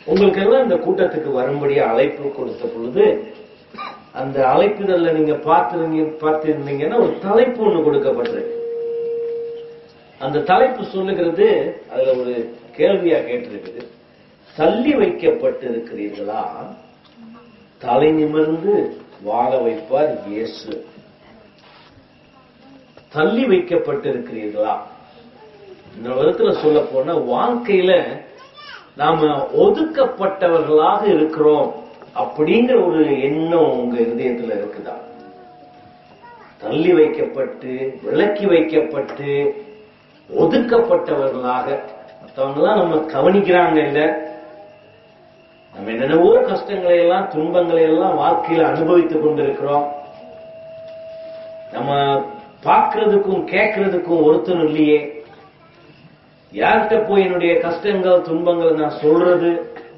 உங்களுக்கு எல்லாம் இந்த கூட்டத்துக்கு வரும்படி அழைப்பு கொடுத்த பொழுது அந்த அழைப்புதல்ல நீங்க பார்த்திருந்தீங்க பார்த்திருந்தீங்கன்னா ஒரு தலைப்பு ஒண்ணு கொடுக்கப்பட்டிருக்கு அந்த தலைப்பு சொல்லுகிறது அதுல ஒரு கேள்வியா கேட்டிருக்குது தள்ளி வைக்கப்பட்டிருக்கிறீர்களா தலை நிமிர்ந்து வாழ வைப்பார் இயேசு தள்ளி வைக்கப்பட்டிருக்கிறீர்களா இந்த விதத்துல சொல்ல போனா வாழ்க்கையில நாம ஒதுக்கப்பட்டவர்களாக இருக்கிறோம் அப்படிங்கிற ஒரு எண்ணம் உங்க இதயத்துல இருக்குதா தள்ளி வைக்கப்பட்டு விலக்கி வைக்கப்பட்டு ஒதுக்கப்பட்டவர்களாக மற்றவங்களாம் நம்ம கவனிக்கிறாங்க இல்ல நம்ம என்னென்னவோ கஷ்டங்களை எல்லாம் துன்பங்களை எல்லாம் வாழ்க்கையில அனுபவித்துக் கொண்டிருக்கிறோம் நம்ம பார்க்கிறதுக்கும் கேட்கறதுக்கும் ஒருத்தரும் இல்லையே யார்கிட்ட போய் என்னுடைய கஷ்டங்கள் துன்பங்களை நான் சொல்றது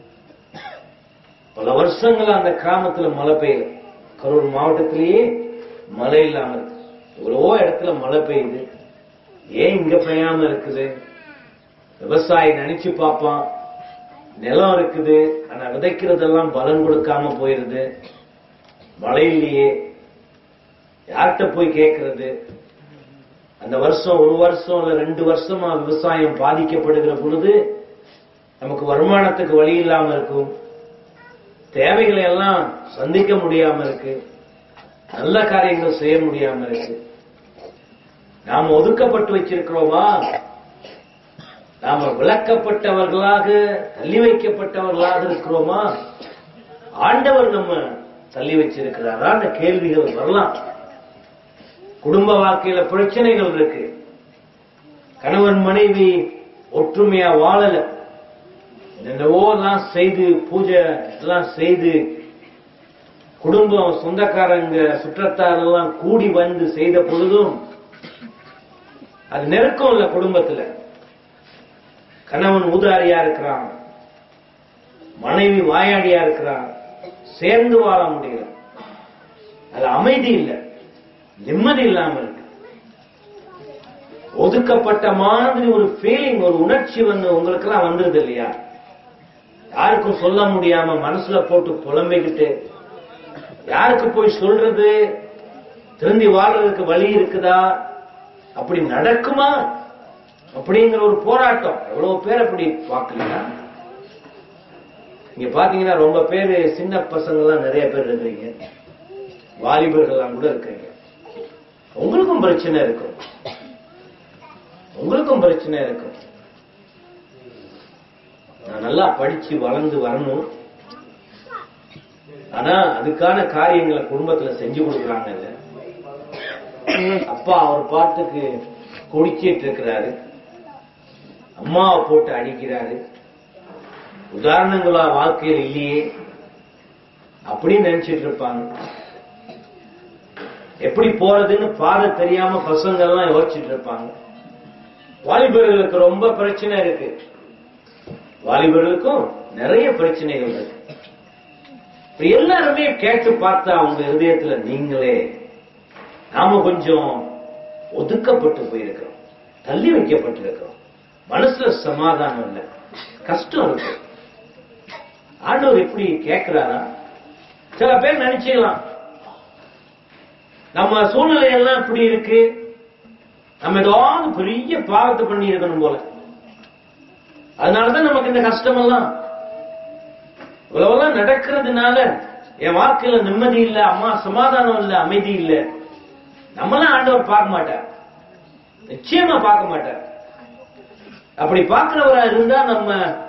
பல வருஷங்களா அந்த கிராமத்துல மழை பெய்யல கரூர் மாவட்டத்திலேயே மழை இல்லாம இருக்கு எவ்வளவோ இடத்துல மழை பெய்யுது ஏன் இங்க பெய்யாம இருக்குது விவசாயி நினைச்சு பார்ப்பான் நிலம் இருக்குது ஆனா விதைக்கிறதெல்லாம் பலன் கொடுக்காம போயிருது மழை இல்லையே யார்கிட்ட போய் கேட்கறது அந்த வருஷம் ஒரு வருஷம் இல்ல ரெண்டு வருஷமா விவசாயம் பாதிக்கப்படுகிற பொழுது நமக்கு வருமானத்துக்கு வழி இல்லாம இருக்கும் தேவைகளை எல்லாம் சந்திக்க முடியாம இருக்கு நல்ல காரியங்கள் செய்ய முடியாம இருக்கு நாம ஒதுக்கப்பட்டு வச்சிருக்கிறோமா நாம விளக்கப்பட்டவர்களாக தள்ளி வைக்கப்பட்டவர்களாக இருக்கிறோமா ஆண்டவர் நம்ம தள்ளி வச்சிருக்கிறாரா அந்த கேள்விகள் வரலாம் குடும்ப வாழ்க்கையில பிரச்சனைகள் இருக்கு கணவன் மனைவி ஒற்றுமையா வாழல என்னென்னவோ எல்லாம் செய்து பூஜை எல்லாம் செய்து குடும்பம் சொந்தக்காரங்க சுற்றத்தார் எல்லாம் கூடி வந்து செய்த பொழுதும் அது நெருக்கம் இல்ல குடும்பத்துல கணவன் ஊதாரியா இருக்கிறான் மனைவி வாயாடியா இருக்கிறான் சேர்ந்து வாழ முடியல அது அமைதி இல்லை நிம்மதி இல்லாம இருக்கு ஒதுக்கப்பட்ட மாதிரி ஒரு ஃபீலிங் ஒரு உணர்ச்சி வந்து உங்களுக்கு எல்லாம் வந்துருது இல்லையா யாருக்கும் சொல்ல முடியாம மனசுல போட்டு புலம்பிக்கிட்டு யாருக்கு போய் சொல்றது திருந்தி வாழ்றதுக்கு வழி இருக்குதா அப்படி நடக்குமா அப்படிங்கிற ஒரு போராட்டம் எவ்வளவு பேர் அப்படி பார்க்கலீங்களா இங்க பாத்தீங்கன்னா ரொம்ப பேர் சின்ன பசங்க எல்லாம் நிறைய பேர் இருக்கிறீங்க வாலிபர்கள்லாம் கூட இருக்கிறீங்க உங்களுக்கும் பிரச்சனை இருக்கும் உங்களுக்கும் பிரச்சனை இருக்கும் நான் நல்லா படிச்சு வளர்ந்து வரணும் ஆனா அதுக்கான காரியங்களை குடும்பத்துல செஞ்சு கொடுக்குறாங்க இல்ல அப்பா அவர் பாட்டுக்கு குடிச்சிட்டு இருக்கிறாரு அம்மாவை போட்டு அடிக்கிறாரு உதாரணங்களா வாழ்க்கையில் இல்லையே அப்படின்னு நினைச்சிட்டு இருப்பாங்க எப்படி போறதுன்னு பாதை தெரியாம பசங்க எல்லாம் யோசிச்சுட்டு இருப்பாங்க வாலிபர்களுக்கு ரொம்ப பிரச்சனை இருக்கு வாலிபர்களுக்கும் நிறைய பிரச்சனைகள் இருக்கு இப்ப எல்லாருமே கேட்டு பார்த்தா அவங்க இதயத்துல நீங்களே நாம கொஞ்சம் ஒதுக்கப்பட்டு போயிருக்கிறோம் தள்ளி வைக்கப்பட்டிருக்கிறோம் மனசுல சமாதானம் இல்லை கஷ்டம் இருக்கு ஆண்டவர் எப்படி கேட்கிறாரா சில பேர் நினைச்சுக்கலாம் நம்ம சூழ்நிலை எல்லாம் இப்படி இருக்கு நம்ம ஏதாவது பெரிய பாவத்தை பண்ணி இருக்கணும் போல அதனாலதான் நமக்கு இந்த கஷ்டம் எல்லாம் இவ்வளவெல்லாம் நடக்கிறதுனால என் வாழ்க்கையில நிம்மதி இல்ல அம்மா சமாதானம் இல்ல அமைதி இல்ல நம்மளாம் ஆண்டவர் பார்க்க மாட்டார் நிச்சயமா பார்க்க மாட்டார் அப்படி பார்க்கிறவரா இருந்தா நம்ம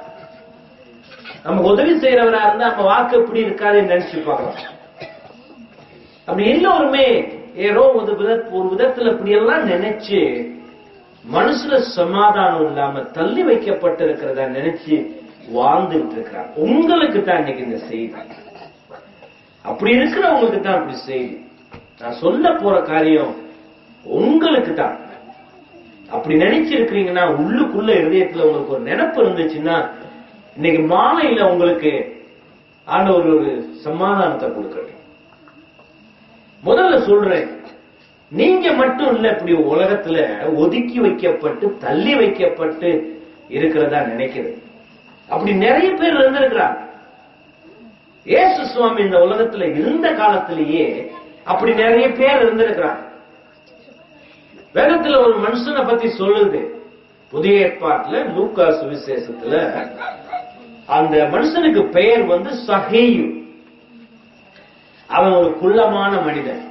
நம்ம உதவி செய்யறவரா இருந்தா நம்ம வாழ்க்கை எப்படி இருக்காதுன்னு நினைச்சு பார்க்கலாம் அப்படி எல்லோருமே ஏதோ ஒரு வித ஒரு விதத்துல இப்படி எல்லாம் நினைச்சு மனசுல சமாதானம் இல்லாம தள்ளி வைக்கப்பட்டிருக்கிறத நினைச்சு வாழ்ந்துட்டு இருக்கிறாங்க உங்களுக்கு தான் இன்னைக்கு இந்த செய்தி அப்படி இருக்கிறவங்களுக்கு தான் அப்படி செய்தி நான் சொல்ல போற காரியம் உங்களுக்கு தான் அப்படி நினைச்சிருக்கிறீங்கன்னா உள்ளுக்குள்ள இதயத்துல உங்களுக்கு ஒரு நினைப்பு இருந்துச்சுன்னா இன்னைக்கு மாலையில உங்களுக்கு ஆண்டவர் ஒரு சமாதானத்தை கொடுக்கட்டும் முதல்ல சொல்றேன் நீங்க மட்டும் இல்ல இப்படி உலகத்துல ஒதுக்கி வைக்கப்பட்டு தள்ளி வைக்கப்பட்டு இருக்கிறதா நினைக்கிறது அப்படி நிறைய பேர் இருந்திருக்கிறாங்க இயேசு சுவாமி இந்த உலகத்துல இருந்த காலத்திலேயே அப்படி நிறைய பேர் இருந்திருக்கிறாங்க வேதத்துல ஒரு மனுஷனை பத்தி சொல்லுது புதிய ஏற்பாட்டுல லூக்கா சுவிசேஷத்துல அந்த மனுஷனுக்கு பெயர் வந்து சஹேயு அவன் ஒரு குள்ளமான மனிதன்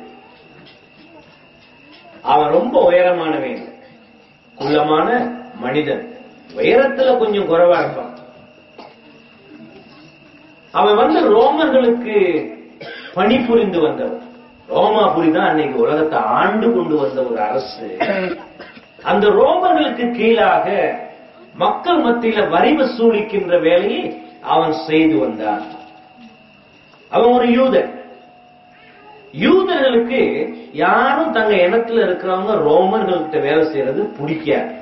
அவன் ரொம்ப உயரமானவன் இல்லை. குள்ளமான மனிதன் உயரத்துல கொஞ்சம் குறைவா இருப்பான் அவன் வந்து ரோமர்களுக்கு பணிபுரிந்து வந்தவன் ரோமாபுரி தான் அன்னைக்கு உலகத்தை ஆண்டு கொண்டு வந்த ஒரு அரசு அந்த ரோமர்களுக்கு கீழாக மக்கள் மத்தியில வரி வசூலிக்கின்ற வேலையை அவன் செய்து வந்தான் அவன் ஒரு யூதன் யூதர்களுக்கு யாரும் தங்க இனத்துல இருக்கிறவங்க ரோமர்கள்கிட்ட வேலை செய்யறது பிடிக்காது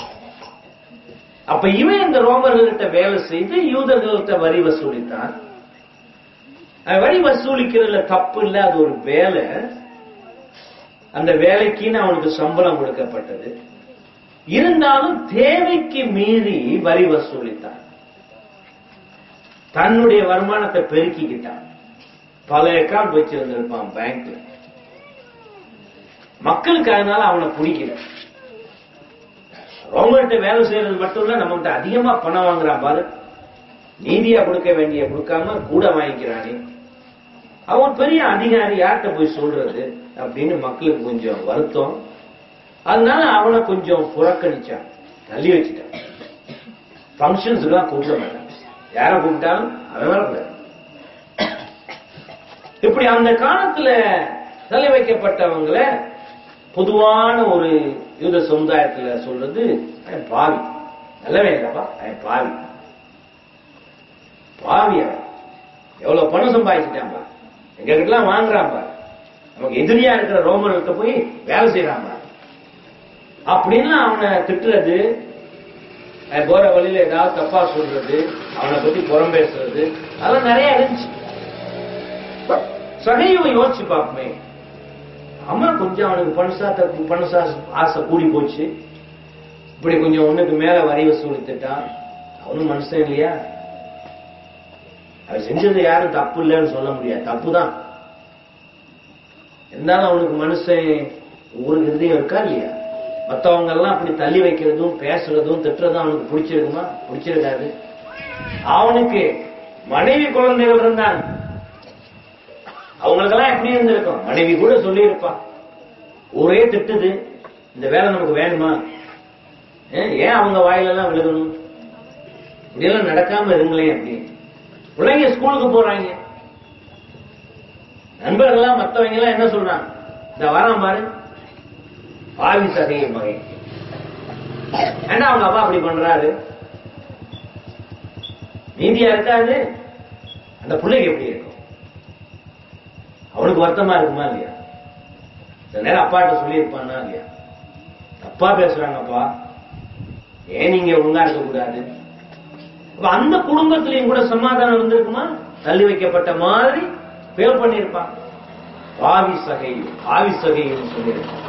அப்ப இவன் இந்த ரோமர்கள்கிட்ட வேலை செய்து யூதர்கள்கிட்ட வரி வசூலித்தான் அஹ் வரி வசூலிக்கிறதுல தப்பு இல்ல அது ஒரு வேலை அந்த வேலைக்குன்னு அவனுக்கு சம்பளம் கொடுக்கப்பட்டது இருந்தாலும் தேவைக்கு மீறி வரி வசூலித்தான் தன்னுடைய வருமானத்தை பெருக்கிக்கிட்டான் பல அக்கௌண்ட் வச்சிருந்திருப்பான் பேங்க்ல மக்களுக்கு அதனால அவனை பிடிக்கல ரோமர்கிட்ட வேலை செய்யறது மட்டும் இல்ல நம்மகிட்ட அதிகமா பணம் வாங்குறான் பாரு நீதியா கொடுக்க வேண்டிய கொடுக்காம கூட வாங்கிக்கிறானே அவன் பெரிய அதிகாரி யார்கிட்ட போய் சொல்றது அப்படின்னு மக்களுக்கு கொஞ்சம் வருத்தம் அதனால அவனை கொஞ்சம் புறக்கணிச்சான் தள்ளி வச்சுட்டான் ஃபங்க்ஷன்ஸுக்கு எல்லாம் கூப்பிட மாட்டான் யாரை கூப்பிட்டாலும் அவன் வரக்கூடாது இப்படி அந்த காலத்துல தள்ளி வைக்கப்பட்டவங்கள பொதுவான ஒரு யூத சமுதாயத்துல சொல்றது அவன் பாவி நல்லவே இல்லப்பா அவன் பாவி பாவி அவன் எவ்வளவு பணம் சம்பாதிச்சுட்டான் பாரு எங்க கிட்டலாம் வாங்குறான் பாரு நமக்கு எதிரியா இருக்கிற ரோமர்கிட்ட போய் வேலை செய்யறான் பாரு அப்படின்னு அவனை திட்டுறது அவன் போற வழியில ஏதாவது தப்பா சொல்றது அவனை பத்தி புறம் பேசுறது அதெல்லாம் நிறைய இருந்துச்சு சகையும் யோசிச்சு பார்ப்போமே அவன் கொஞ்சம் அவனுக்கு பணசாத்த பணசா ஆசை கூடி போச்சு இப்படி கொஞ்சம் ஒண்ணுக்கு மேல வரி வசூலித்துட்டான் அவனும் மனுஷன் இல்லையா அவன் செஞ்சது யாரும் தப்பு இல்லைன்னு சொல்ல முடியாது தப்பு தான் இருந்தாலும் அவனுக்கு மனுஷன் ஒரு ஹிருதயம் இருக்கா இல்லையா மத்தவங்க எல்லாம் அப்படி தள்ளி வைக்கிறதும் பேசுறதும் திட்டுறதும் அவனுக்கு பிடிச்சிருக்குமா பிடிச்சிருக்காது அவனுக்கு மனைவி குழந்தைகள் இருந்தாங்க அவங்களுக்கெல்லாம் எப்படி இருந்திருக்கும் மனைவி கூட சொல்லியிருப்பா ஒரே திட்டுது இந்த வேலை நமக்கு வேணுமா ஏன் ஏன் அவங்க வாயிலெல்லாம் விழுகணும் இப்படியெல்லாம் நடக்காம இருங்களேன் அப்படி பிள்ளைங்க ஸ்கூலுக்கு போறாங்க நண்பர்கள்லாம் மத்தவங்க எல்லாம் என்ன சொல்றாங்க இந்த வரான் பாரு பாவி சகைய மகன் ஏன்னா அவங்க அப்பா அப்படி பண்றாரு நீதியா இருக்காது அந்த பிள்ளைக்கு எப்படி இருக்கும் அவனுக்கு வருத்தமா இருக்குமா இல்லையா இந்த நேரம் அப்பாட்ட சொல்லியிருப்பானா இல்லையா தப்பா பேசுறாங்கப்பா ஏன் நீங்க ஒழுங்கா இருக்க கூடாது அப்ப அந்த குடும்பத்திலையும் கூட சமாதானம் இருந்திருக்குமா தள்ளி வைக்கப்பட்ட மாதிரி பேர் பண்ணியிருப்பான் பாவி சகையும் பாவி சகையும் சொல்லியிருப்பான்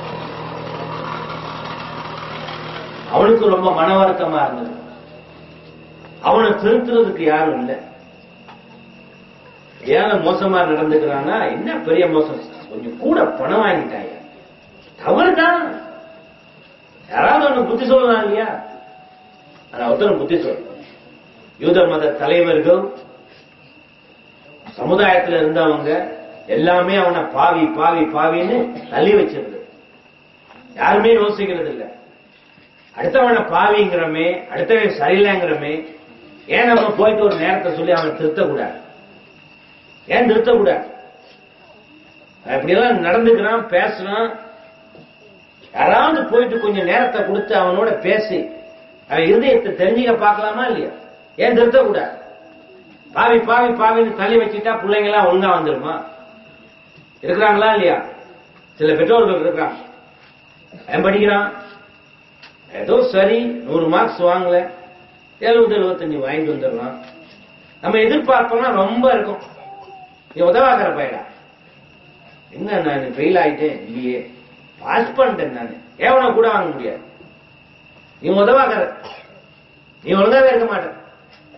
அவனுக்கு ரொம்ப மன வருத்தமா இருந்தது அவனை திருத்துறதுக்கு யாரும் இல்லை ஏன் மோசமா நடந்துக்கிறான்னா என்ன பெரிய மோசம் கொஞ்சம் கூட பணம் வாங்கிட்டாங்க தவறு தான் யாராவது ஒண்ணு புத்தி சொல்லலாம் இல்லையா ஆனா ஒருத்தர் புத்தி சொல்ல யூத மத தலைவர்கள் சமுதாயத்துல இருந்தவங்க எல்லாமே அவனை பாவி பாவி பாவின்னு தள்ளி வச்சிருந்தது யாருமே யோசிக்கிறது இல்ல அடுத்தவனை பாவிங்கிறமே அடுத்தவன் சரியில்லைங்கிறமே ஏன் நம்ம போயிட்டு ஒரு நேரத்தை சொல்லி அவனை திருத்தக்கூடாது ஏன் நிறுத்தக்கூடாது அப்படியெல்லாம் நடந்துக்கிறான் பேசுறான் யாராவது போயிட்டு கொஞ்சம் நேரத்தை கொடுத்து அவனோட பேசி அவன் இருதயத்தை தெரிஞ்சுக்க பார்க்கலாமா இல்லையா ஏன் நிறுத்தக்கூடாது பாவி பாவி பாவின்னு தள்ளி வச்சுட்டா பிள்ளைங்க எல்லாம் ஒழுங்கா வந்துருமா இருக்கிறாங்களா இல்லையா சில பெற்றோர்கள் இருக்கிறாங்க அவன் படிக்கிறான் ஏதோ சரி நூறு மார்க்ஸ் வாங்கல எழுபது எழுபத்தஞ்சு வாங்கிட்டு வந்துடலாம் நம்ம எதிர்பார்ப்போம்னா ரொம்ப இருக்கும் நீ உதவாக்கிற பையடா என்ன நான் ஃபெயில் ஆயிட்டேன் இல்லையே பாஸ் பண்ணிட்டேன் நான் ஏவனை கூட வாங்க முடியாது நீ உதவாக்கிற நீ ஒழுங்காவே இருக்க மாட்ட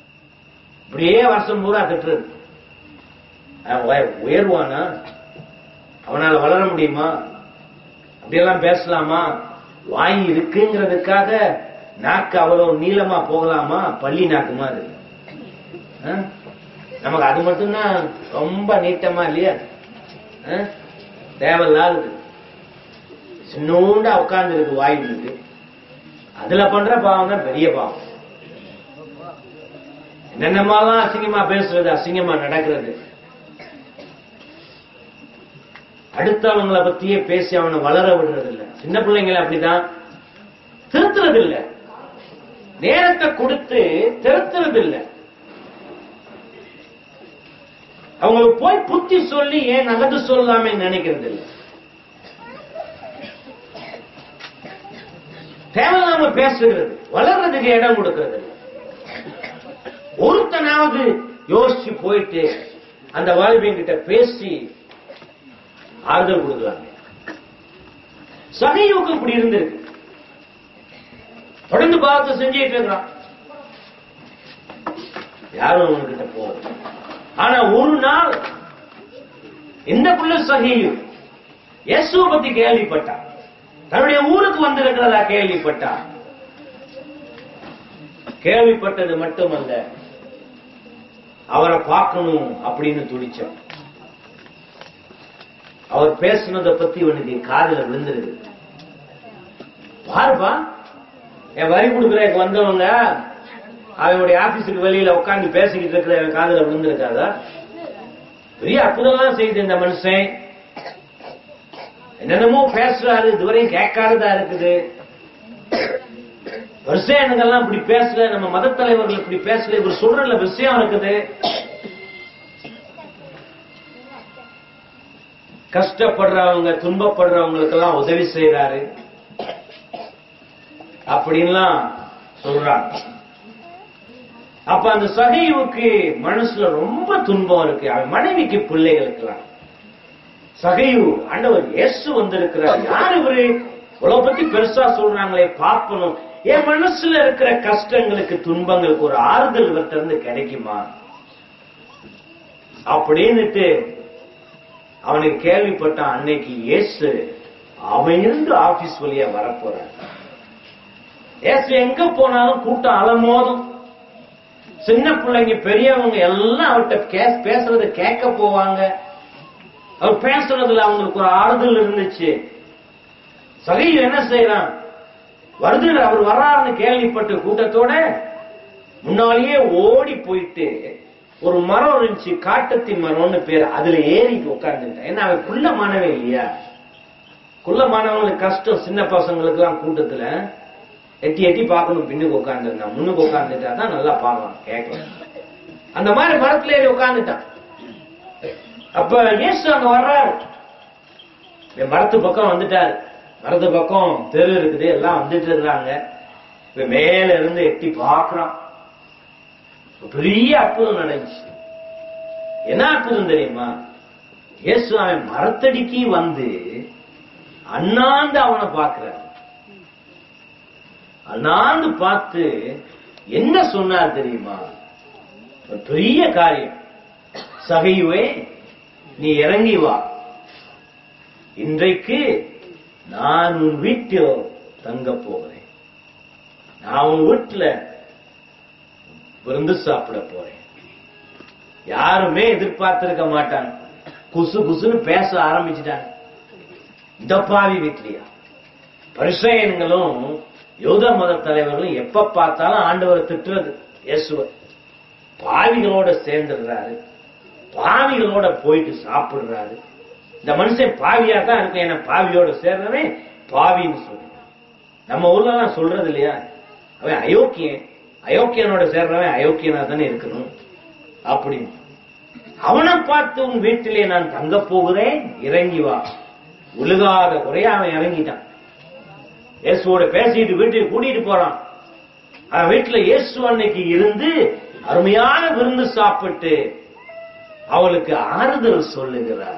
அப்படியே வருஷம் பூரா திட்டுறது அவன் உய- உயர்வானா அவனால வளர முடியுமா அப்படியெல்லாம் பேசலாமா வாய் இருக்குங்கிறதுக்காக நாக்கு அவ்வளவு நீளமா போகலாமா பள்ளி நாக்கு மாதிரி ஆ? நமக்கு அது மட்டும்தான் ரொம்ப நீட்டமா இல்லையா ஆ? தேவையில்லாதது சின்னூண்டா உட்கார்ந்து இருக்கு வாய் இருக்கு அதுல பண்ற பாவம் தான் பெரிய பாவம் என்னென்னமாலாம் அசிங்கமா பேசுறது அசிங்கமா நடக்கிறது அடுத்தவங்கள பத்தியே பேசி அவனை வளர விடுறது இல்ல சின்ன பிள்ளைங்களை அப்படிதான் திருத்துறது இல்ல நேரத்தை கொடுத்து திருத்துறது இல்ல அவங்களுக்கு போய் புத்தி சொல்லி ஏன் நல்லது சொல்லாம நினைக்கிறது இல்ல தேவையில்லாம பேசுகிறது வளர்றதுக்கு இடம் கொடுக்கிறது இல்ல ஒருத்தனாவது யோசிச்சு போயிட்டு அந்த வாலிபன் கிட்ட பேசி ஆறுதல் கொடுக்கலாமே சகையுக்கு இப்படி இருந்திருக்கு தொடர்ந்து பாவத்தை செஞ்சுட்டு இருக்கிறான் யாரும் அவன்கிட்ட போகல ஆனா ஒரு நாள் இந்த புள்ள சகியும் இயேசுவை பத்தி கேள்விப்பட்டான் தன்னுடைய ஊருக்கு வந்திருக்கிறதா கேள்விப்பட்டான் கேள்விப்பட்டது மட்டுமல்ல அவரை பார்க்கணும் அப்படின்னு துடிச்சான் அவர் பேசுனதை பத்தி இவனுக்கு காதுல விழுந்துருது பாருப்பா என் வரி கொடுக்குறதுக்கு வந்தவங்க அவனுடைய ஆபீஸுக்கு வெளியில உட்கார்ந்து பேசிக்கிட்டு இருக்கிற என் காதுல விழுந்திருக்காதா பெரிய அற்புதம்லாம் செய்யுது இந்த மனுஷன் என்னென்னமோ பேசுறாரு இதுவரையும் கேட்காததா இருக்குது வருஷம் எனக்கெல்லாம் இப்படி பேசல நம்ம மத தலைவர்கள் இப்படி பேசல இவர் சொல்றதுல விஷயம் இருக்குது கஷ்டப்படுறவங்க துன்பப்படுறவங்களுக்கெல்லாம் உதவி செய்யறாரு அப்படின்லாம் சொல்றாங்க அப்ப அந்த சகைவுக்கு மனசுல ரொம்ப துன்பம் இருக்கு அவன் மனைவிக்கு பிள்ளைகளுக்கெல்லாம் சகைவு ஆண்டவர் இயேசு வந்திருக்கிறார் யார் இவரு இவ்வளவு பத்தி பெருசா சொல்றாங்களே பார்க்கணும் என் மனசுல இருக்கிற கஷ்டங்களுக்கு துன்பங்களுக்கு ஒரு ஆறுதல் இவர்கிட்ட இருந்து கிடைக்குமா அப்படின்னுட்டு அவனுக்கு கேள்விப்பட்டான் அன்னைக்கு இயேசு அவன் இருந்து ஆபீஸ் வழியா வரப்போறான் இயேசு எங்க போனாலும் கூட்டம் அலமோதும் சின்ன பிள்ளைங்க பெரியவங்க எல்லாம் அவர்கிட்ட கே- பேசுறத கேட்க போவாங்க அவர் பேசுறதுல அவங்களுக்கு ஒரு ஆறுதல் இருந்துச்சு சகையு என்ன செய்யறான் வருது அவர் வர்றாருன்னு கேள்விப்பட்ட கூட்டத்தோட முன்னாலேயே ஓடி போயிட்டு ஒரு மரம் இருந்துச்சு காட்டத்தின் மரம்னு பேர் அதுல ஏறி உட்கார்ந்துட்டான் ஏன்னா அவன் குள்ள மாணவே இல்லையா குள்ள மாணவங்களுக்கு கஷ்டம் சின்ன பசங்களுக்கு எல்லாம் கூட்டத்துல எட்டி எட்டி பார்க்கணும் பின்னுக்கு உட்கார்ந்துருந்தான் முன்னுக்கு உட்கார்ந்துட்டா தான் நல்லா பார்க்கலாம் கேட்கலாம் அந்த மாதிரி மரத்துல ஏறி உட்கார்ந்துட்டான் அப்ப இயேசு அங்க வர்றாரு இந்த மரத்து பக்கம் வந்துட்டாரு மரத்து பக்கம் தெரு இருக்குது எல்லாம் வந்துட்டு இருக்காங்க இப்ப மேல இருந்து எட்டி பார்க்கறான் பெரிய அற்புதம் நடந்துச்சு என்ன அற்புதம் தெரியுமா இயேசு அவன் மரத்தடிக்கு வந்து அண்ணாந்து அவனை பார்க்கிறார் அண்ணாந்து பார்த்து என்ன சொன்னார் தெரியுமா ஒரு பெரிய காரியம் சகையுவே நீ இறங்கி வா இன்றைக்கு நான் உன் வீட்டில் தங்க போகிறேன் நான் உன் வீட்டுல விருந்து சாப்பிட போறேன் யாருமே எதிர்பார்த்திருக்க மாட்டாங்க குசு குசுன்னு பேச ஆரம்பிச்சுட்டாங்க இந்த பாவி வீட்லயா பரிசயன்களும் யூத மத தலைவர்களும் எப்ப பார்த்தாலும் ஆண்டவரை திட்டுறது இயேசுவ பாவிகளோட சேர்ந்துடுறாரு பாவிகளோட போயிட்டு சாப்பிடுறாரு இந்த மனுஷன் பாவியா தான் இருக்கு ஏன்னா பாவியோட சேர்றவன் பாவின்னு சொல்றான் நம்ம ஊர்ல எல்லாம் சொல்றது இல்லையா அவன் அயோக்கியன் அயோக்கியனோட சேர்றவன் அயோக்கியனா தானே இருக்கணும் அப்படின்னு அவனை பார்த்து உன் வீட்டிலே நான் தங்க போகிறேன் இறங்கி வா உழுகாத குறையா அவன் இறங்கிட்டான் இயேசுவோட பேசிட்டு வீட்டுக்கு கூட்டிட்டு போறான் அவன் வீட்டுல இயேசு அன்னைக்கு இருந்து அருமையான விருந்து சாப்பிட்டு அவளுக்கு ஆறுதல் சொல்லுகிறார்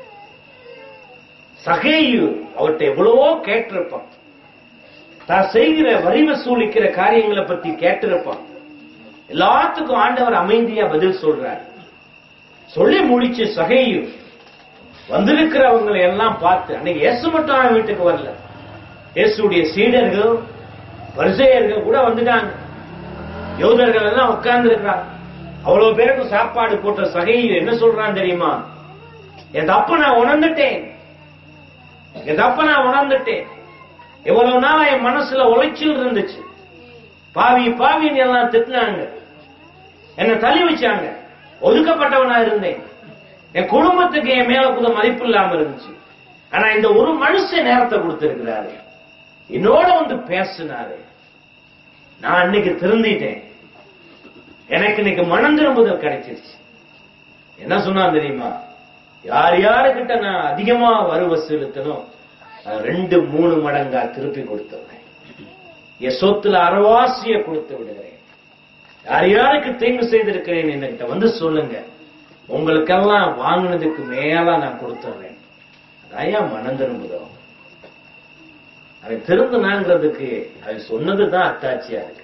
சகேயு அவர்கிட்ட எவ்வளவோ கேட்டிருப்பான் தான் செய்கிற வரி வசூலிக்கிற காரியங்களை பத்தி கேட்டிருப்பான் எல்லாத்துக்கும் ஆண்டவர் அமைதியா பதில் சொல்றார் சொல்லி முடிச்சு சகையும் வந்திருக்கிறவங்களை எல்லாம் பார்த்து அன்னைக்கு இயேசு மட்டும் அவன் வீட்டுக்கு வரல இயேசுடைய சீடர்கள் பரிசேயர்கள் கூட வந்துட்டாங்க யோதர்கள் எல்லாம் உட்கார்ந்து இருக்கிறாங்க அவ்வளவு பேருக்கு சாப்பாடு போட்ட சகையில் என்ன சொல்றான் தெரியுமா என் தப்ப நான் உணர்ந்துட்டேன் என் தப்ப நான் உணர்ந்துட்டேன் எவ்வளவு நாளா என் மனசுல உளைச்சல் இருந்துச்சு பாவி பாவின்னு எல்லாம் திட்டினாங்க என்ன தள்ளி வச்சாங்க ஒதுக்கப்பட்டவனா இருந்தேன் என் குடும்பத்துக்கு என் மேல புத மதிப்பு இல்லாம இருந்துச்சு ஆனா இந்த ஒரு மனுஷன் நேரத்தை கொடுத்திருக்கிறாரு என்னோட வந்து பேசினாரு நான் அன்னைக்கு திருந்திட்டேன் எனக்கு இன்னைக்கு மனம் திரும்புதல் கிடைச்சிருச்சு என்ன சொன்னா தெரியுமா யார் யாருக்கிட்ட நான் அதிகமா வரு செலுத்தணும் அது ரெண்டு மூணு மடங்கா திருப்பி கொடுத்துடுறேன் என் சொத்துல அறவாசிய கொடுத்து விடுகிறேன் யார் யாருக்கு தீங்கு செய்திருக்கிறேன் என்கிட்ட வந்து சொல்லுங்க உங்களுக்கெல்லாம் வாங்கினதுக்கு மேல நான் கொடுத்துடுறேன் அதான் மனம் திரும்புதோ அவன் திருந்தனாங்கிறதுக்கு அவன் சொன்னதுதான் அத்தாட்சியா இருக்கு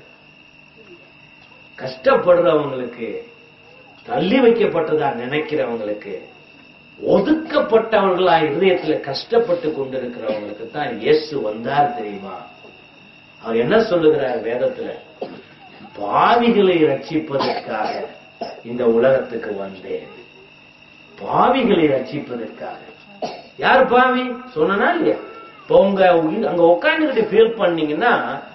கஷ்டப்படுறவங்களுக்கு தள்ளி வைக்கப்பட்டதா நினைக்கிறவங்களுக்கு ஒதுக்கப்பட்டவர்களா இதயத்துல கஷ்டப்பட்டு கொண்டிருக்கிறவங்களுக்கு தான் இயேசு வந்தார் தெரியுமா அவர் என்ன சொல்லுகிறார் வேதத்துல பாவிகளை ரட்சிப்பதற்காக இந்த உலகத்துக்கு வந்தேன் பாவிகளை ரட்சிப்பதற்காக யார் பாவி சொன்னா இல்லையா இப்போ உங்க அங்க உட்காந்துக்கிட்டு ஃபீல் பண்ணீங்கன்னா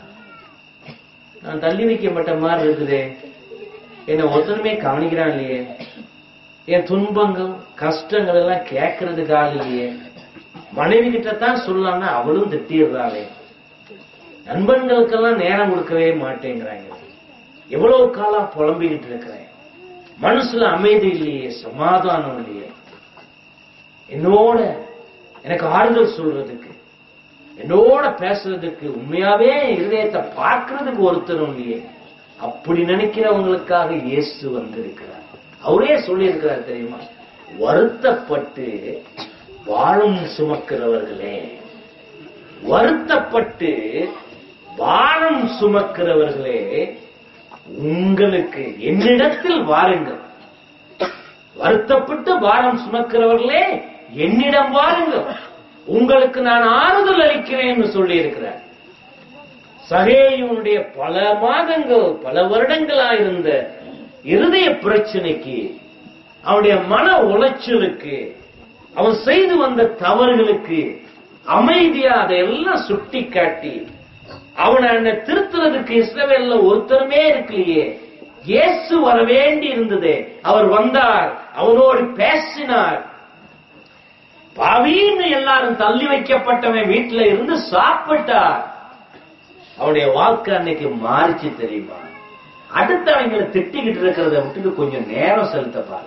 நான் தள்ளி வைக்கப்பட்ட மாதிரி இருக்குது என்ன ஒருத்தனுமே கவனிக்கிறான் இல்லையே என் துன்பங்கள் கஷ்டங்கள் எல்லாம் கேட்கறதுக்கு ஆள் இல்லையே மனைவி கிட்ட தான் சொல்லலாம்னா அவளும் திட்டிடுறாளே நண்பர்களுக்கெல்லாம் நேரம் கொடுக்கவே மாட்டேங்கிறாங்க எவ்வளவு காலம் புலம்பிக்கிட்டு இருக்கிறேன் மனசுல அமைதி இல்லையே சமாதானம் இல்லையே என்னோட எனக்கு ஆறுதல் சொல்றதுக்கு என்னோட பேசுறதுக்கு உண்மையாவே இருதயத்தை பார்க்கறதுக்கு ஒருத்தரும் இல்லையே அப்படி நினைக்கிறவங்களுக்காக இயேசு வந்திருக்கிறார் அவரே சொல்லியிருக்கிறார் தெரியுமா வருத்தப்பட்டு வாழும் சுமக்கிறவர்களே வருத்தப்பட்டு வாரம் சுமக்கிறவர்களே உங்களுக்கு என்னிடத்தில் வாருங்கள் வருத்தப்பட்டு பாரம் சுமக்கிறவர்களே என்னிடம் வாருங்கள் உங்களுக்கு நான் ஆறுதல் அளிக்கிறேன் சொல்லி இருக்கிறார் சகேயுனுடைய பல மாதங்கள் பல வருடங்களா இருந்த இருதய பிரச்சனைக்கு அவனுடைய மன உளைச்சலுக்கு அவன் செய்து வந்த தவறுகளுக்கு அமைதியா அதையெல்லாம் சுட்டி காட்டி அவனை என்ன திருத்துறதுக்கு இஸ்ரவேல்ல ஒருத்தருமே இருக்கலையே இயேசு வர வேண்டி இருந்ததே அவர் வந்தார் அவனோடு பேசினார் பாவின்னு எல்லாரும் தள்ளி வைக்கப்பட்டவன் வீட்டுல இருந்து சாப்பிட்டார் அவனுடைய வாழ்க்கை அன்னைக்கு மாறிச்சு தெரியுமா அடுத்தவங்களை திட்டிக்கிட்டு இருக்கிறத விட்டுட்டு கொஞ்சம் நேரம் செலுத்த பாருங்க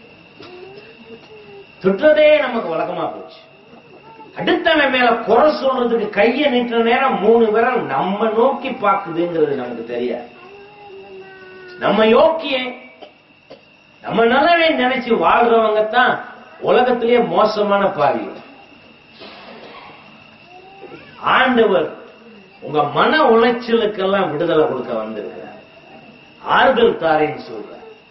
திட்டுறதே நமக்கு வழக்கமா போச்சு அடுத்தவன் மேல குறை சொல்றதுக்கு கைய நீட்டுற நேரம் மூணு விரல் நம்ம நோக்கி பாக்குதுங்கிறது நமக்கு தெரியாது நம்ம யோக்கிய நம்ம நல்லவே நினைச்சு வாழ்றவங்க தான் உலகத்திலேயே மோசமான பாவி ஆண்டவர் உங்க மன உளைச்சலுக்கெல்லாம் விடுதலை கொடுக்க வந்திருக்கிறார் ஆறுதல் தாரேன்னு சொல்ற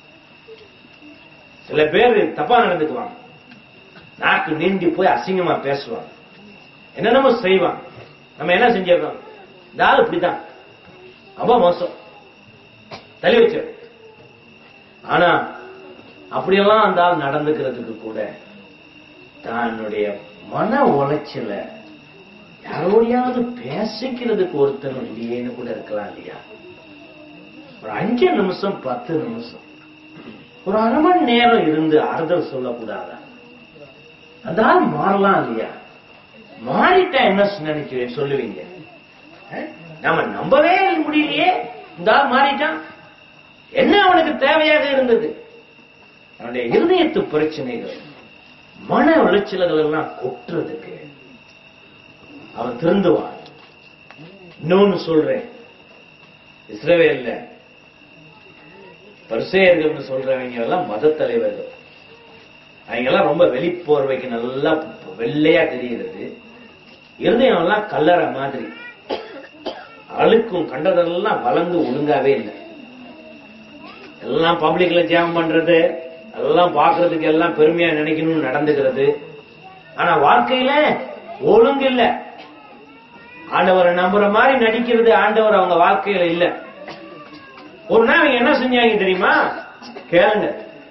சில பேர் தப்பா நடந்துக்குவாங்க நாக்கு நீண்டி போய் அசிங்கமா பேசுவாங்க என்னென்னமோ செய்வாங்க நம்ம என்ன செஞ்சிடறோம் இந்த ஆள் இப்படிதான் ரொம்ப மோசம் தள்ளி வச்சிரு ஆனா அப்படியெல்லாம் அந்த ஆள் நடந்துக்கிறதுக்கு கூட தன்னுடைய மன உளைச்சல யாரோடையாவது பேசிக்கிறதுக்கு ஒருத்தர் இல்லையேன்னு கூட இருக்கலாம் இல்லையா ஒரு அஞ்சு நிமிஷம் பத்து நிமிஷம் ஒரு அரை மணி நேரம் இருந்து ஆறுதல் சொல்லக்கூடாதா அந்த ஆள் மாறலாம் இல்லையா மாறிட்டா என்ன நினைக்கிறேன் சொல்லுவீங்க அஹ்? நாம நம்பவே முடியலையே இந்த ஆள் மாறிட்டான் என்ன அவனுக்கு தேவையாக இருந்தது அவனுடைய இருதயத்து பிரச்சனைகள் மன உளைச்சல்கள் எல்லாம் கொட்டுறதுக்கு அவன் திருந்துவான் இன்னொன்னு சொல்றேன் இஸ்ரவேல்ல பரிசேயர்கள்னு சொல்றவங்க எல்லாம் மத தலைவர்கள் அவங்க எல்லாம் ரொம்ப வெளிப்போர்வைக்கு நல்லா வெள்ளையா தெரிகிறது இருதயம் எல்லாம் கல்லறை மாதிரி அழுக்கும் கண்டதெல்லாம் வளர்ந்து ஒழுங்காவே இல்லை எல்லாம் பப்ளிக்ல ஜாம் பண்றது எல்லாம் பார்க்கிறதுக்கு எல்லாம் பெருமையா நினைக்கணும்னு நடந்துக்கிறது ஆனா வாழ்க்கையில ஒழுங்கு இல்ல ஆண்டவரை நம்புற மாதிரி நடிக்கிறது ஆண்டவர் அவங்க வாழ்க்கையில இல்ல ஒரு நாள் அவங்க என்ன செஞ்சாங்க தெரியுமா கேளுங்க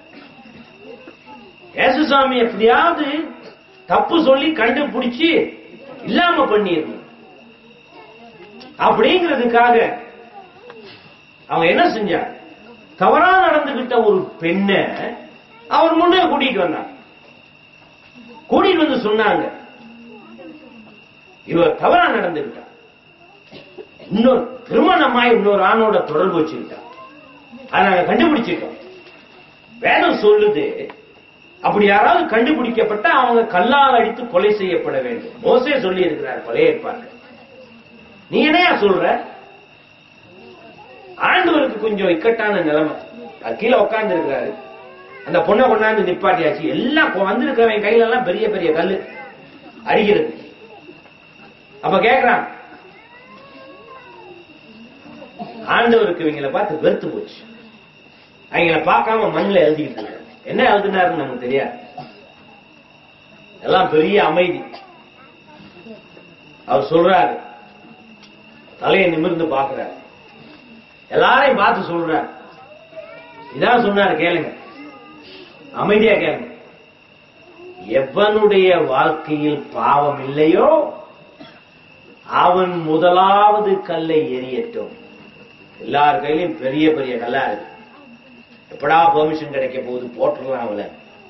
ஏசுசாமி எப்படியாவது தப்பு சொல்லி கண்டுபிடிச்சு இல்லாம பண்ணிடணும் அப்படிங்கிறதுக்காக அவங்க என்ன செஞ்சாங்க தவறா நடந்துகிட்ட ஒரு பெண்ணை அவர் முன்னே கூட்டிட்டு வந்தாங்க கூட்டிட்டு வந்து சொன்னாங்க இவ தவறா நடந்துகிட்டா இன்னொரு திருமணமாய் இன்னொரு ஆணோட தொடர்பு வச்சுக்கிட்டா அதை நாங்க கண்டுபிடிச்சிட்டோம் வேதம் சொல்லுது அப்படி யாராவது கண்டுபிடிக்கப்பட்டா அவங்க கல்லால் அடித்து கொலை செய்யப்பட வேண்டும் மோசே சொல்லி இருக்கிறார் பழைய ஏற்பாடு நீ என்னையா சொல்ற ஆண்டவருக்கு கொஞ்சம் இக்கட்டான நிலைமை அது கீழே உட்கார்ந்து இருக்கிறாரு அந்த பொண்ணை கொண்டாந்து நிப்பாட்டியாச்சு எல்லாம் கொ- வந்திருக்கிறவன் கையில எல்லாம் பெரிய பெரிய கல்லு அரிகிறது அப்ப கேக்குறான் ஆண்டவருக்கு இவங்களை பார்த்து வெறுத்து போச்சு அவங்கள பார்க்காம மண்ணில் எழுதிக்கிட்டு இருக்காரு என்ன எழுதினாருன்னு நமக்கு தெரியாது எல்லாம் பெரிய அமைதி அவர் சொல்றாரு தலையை நிமிர்ந்து பார்க்கிறார் எல்லாரையும் பார்த்து சொல்றார் இதான் சொன்னாரு கேளுங்க அமைதியா கேளுங்க எவனுடைய வாழ்க்கையில் பாவம் இல்லையோ அவன் முதலாவது கல்லை எரியட்டும் எல்லார் கையிலும் பெரிய பெரிய கல்லா இருக்கு எப்படா பெர்மிஷன் கிடைக்க போகுது போட்டுடலாம் அவளை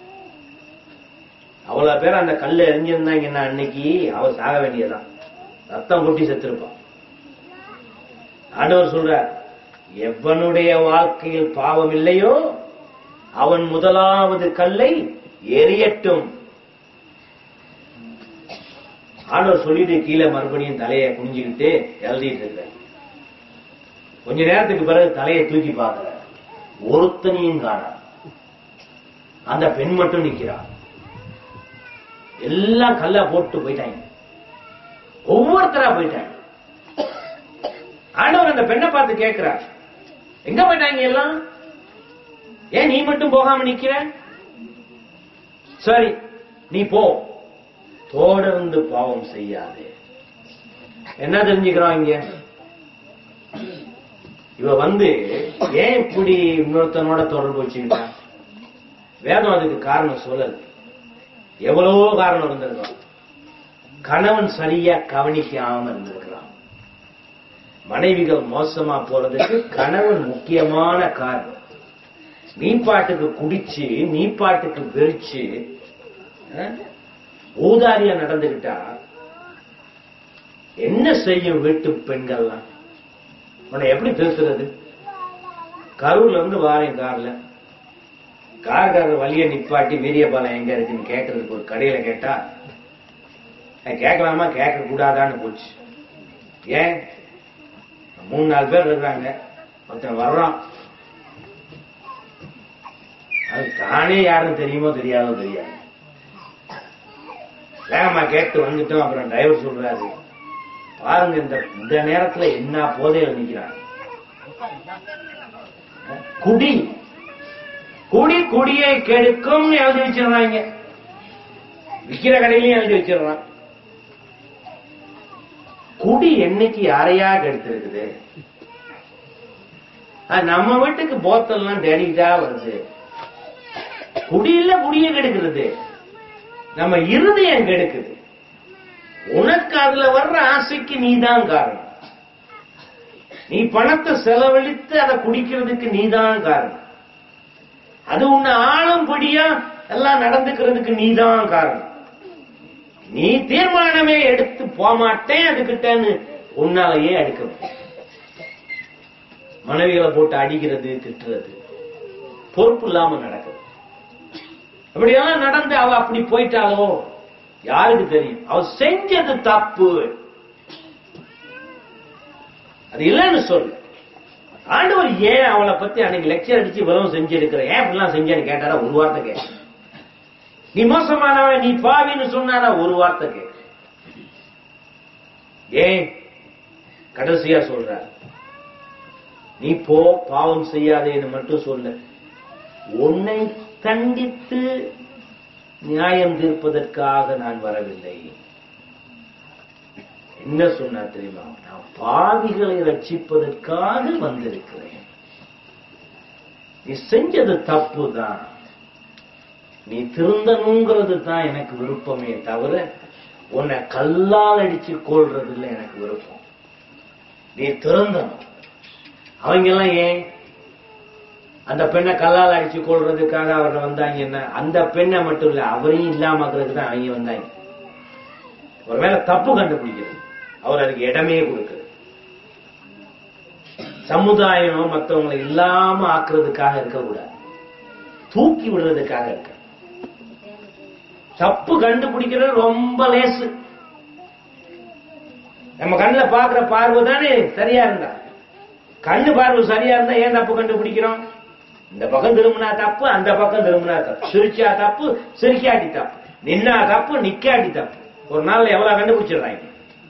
அவ்வளவு பேர் அந்த கல்லை எரிஞ்சிருந்தாங்கன்னா அன்னைக்கு அவ சாக வேண்டியதுதான் ரத்தம் கொட்டி செத்திருப்பான் ஆண்டவர் சொல்றார் எவனுடைய வாழ்க்கையில் பாவம் இல்லையோ அவன் முதலாவது கல்லை எரியட்டும் ஆண்டவர் சொல்லிட்டு கீழே மறுபடியும் தலையை குனிஞ்சுக்கிட்டு எழுதிட்டு இருக்கிறார் கொஞ்ச நேரத்துக்கு பிறகு தலையை தூக்கி பார்க்கிறார் ஒருத்தனையும் காணா அந்த பெண் மட்டும் நிக்கிறா எல்லாம் கல்லா போட்டு போயிட்டாங்க ஒவ்வொருத்தரா போயிட்டாங்க ஆண்டவர் அந்த பெண்ணை பார்த்து கேட்கிறார் எங்க போயிட்டாங்க எல்லாம் ஏன் நீ மட்டும் போகாம நிக்கிற சரி நீ போ தொடர்ந்து பாவம் செய்யாதே என்ன தெரிஞ்சுக்கிறோம் இங்க இவ வந்து ஏன் இப்படி இன்னொருத்தனோட தொடர்பு வச்சுக்கிட்டான் வேதம் அதுக்கு காரணம் சொல்லல எவ்வளவோ காரணம் இருந்திருக்கும் கணவன் சரியா கவனிக்காம இருந்திருக்கிறான் மனைவிகள் மோசமா போறதுக்கு கணவன் முக்கியமான காரணம் மீன்பாட்டுக்கு குடிச்சு மீன்பாட்டுக்கு வெறிச்சு அஹ், ஊதாரியா நடந்துகிட்டா என்ன செய்யும் வீட்டு பெண்கள்லாம் உன்னை எப்படி திருத்துறது கரூர்ல இருந்து வாரேன் கார்ல கார்காரர் வழிய நிப்பாட்டி வீரியபாலம் எங்க இருக்குன்னு கேட்கறதுக்கு ஒரு கடையில கேட்டா நான் கேட்கலாமா கேட்க கூடாதான்னு போச்சு ஏன் மூணு நாலு பேர் இருக்கிறாங்க ஒருத்தன் வர்றான் அது தானே யாருன்னு தெரியுமோ தெரியாதோ தெரியாது வேகமா கேட்டு வந்துட்டோம் அப்புறம் டிரைவர் சொல்றாரு பாருங்க இந்த இந்த நேரத்துல என்ன போதையில நிக்கிறான் குடி குடி குடியை கெடுக்கும்னு எழுதி வச்சிடுறாங்க விக்கிற கடையிலயும் எழுதி வச்சிடுறான் குடி என்னைக்கு யாரையா கெடுத்திருக்குது அது நம்ம வீட்டுக்கு போத்தல்லாம் தேடிக்கிட்டா வருது குடியில குடிய கெடுக்கிறது நம்ம இருதயம் கெடுக்குது உனக்கு அதுல வர்ற ஆசைக்கு நீதான் காரணம் நீ பணத்தை செலவழித்து அதை குடிக்கிறதுக்கு நீதான் காரணம் அது உன்னை ஆளும்படியா எல்லாம் நடந்துக்கிறதுக்கு நீதான் காரணம் நீ தீர்மானமே எடுத்து போமாட்டேன் அதுகிட்டன்னு உன்னாலேயே எடுக்க முடியும். மனைவிகளை போட்டு அடிக்கிறது திட்டுறது பொறுப்பு இல்லாம நடக்குது அப்படியெல்லாம் நடந்து அவ அப்படி போயிட்டாலோ யாருக்கு தெரியும் அவ செஞ்சது தப்பு அது இல்லைன்னு சொல்லு ஆண்டவர் ஏன் அவளை பத்தி அன்னைக்கு லெக்சர் அடிச்சு விரவம் செஞ்சிருக்கிற ஏன் இப்படிலாம் செஞ்சேன்னு கேட்டாரா ஒரு வார்த்தை கேட்க நீ மோசமானவன் நீ பாவின்னு சொன்னாரா ஒரு வார்த்தை கேட்க ஏன் கடைசியா சொல்ற நீ போ பாவம் செய்யாதேன்னு மட்டும் சொல்ல உன்னை தண்டித்து நியாயம் தீர்ப்பதற்காக நான் வரவில்லை என்ன சொன்னா தெரியுமா நான் பாவிகளை ரட்சிப்பதற்காக வந்திருக்கிறேன் நீ செஞ்சது தப்பு தான் நீ திருந்தணுங்கிறது தான் எனக்கு விருப்பமே தவிர உன்னை கல்லால் அடிச்சு கொள்றதுல எனக்கு விருப்பம் நீ திருந்தணும் அவங்க எல்லாம் ஏன் அந்த பெண்ணை கல்லால் அடிச்சு கொள்றதுக்காக அவரை வந்தாங்க என்ன அந்த பெண்ணை மட்டும் இல்ல அவரையும் இல்லாமக்கிறதுக்கு தான் அவங்க வந்தாங்க ஒரு மேல தப்பு கண்டுபிடிக்கிறது அவர் அதுக்கு இடமே கொடுக்குறது சமுதாயம் மற்றவங்களை இல்லாம ஆக்குறதுக்காக இருக்கக்கூடாது தூக்கி விடுறதுக்காக இருக்க தப்பு கண்டுபிடிக்கிறது ரொம்ப லேசு நம்ம கண்ணுல பாக்குற பார்வை தானே சரியா இருந்தா கண்ணு பார்வை சரியா இருந்தா ஏன் தப்பு கண்டுபிடிக்கிறோம் இந்த பக்கம் திரும்பினா தப்பு அந்த பக்கம் திரும்பினா தப்பு சிரிச்சா தப்பு சிரிக்காட்டி தப்பு நின்னா தப்பு நிக்காட்டி தப்பு ஒரு நாள்ல எவ்வளவு கண்டுபிடிச்சிடுறாங்க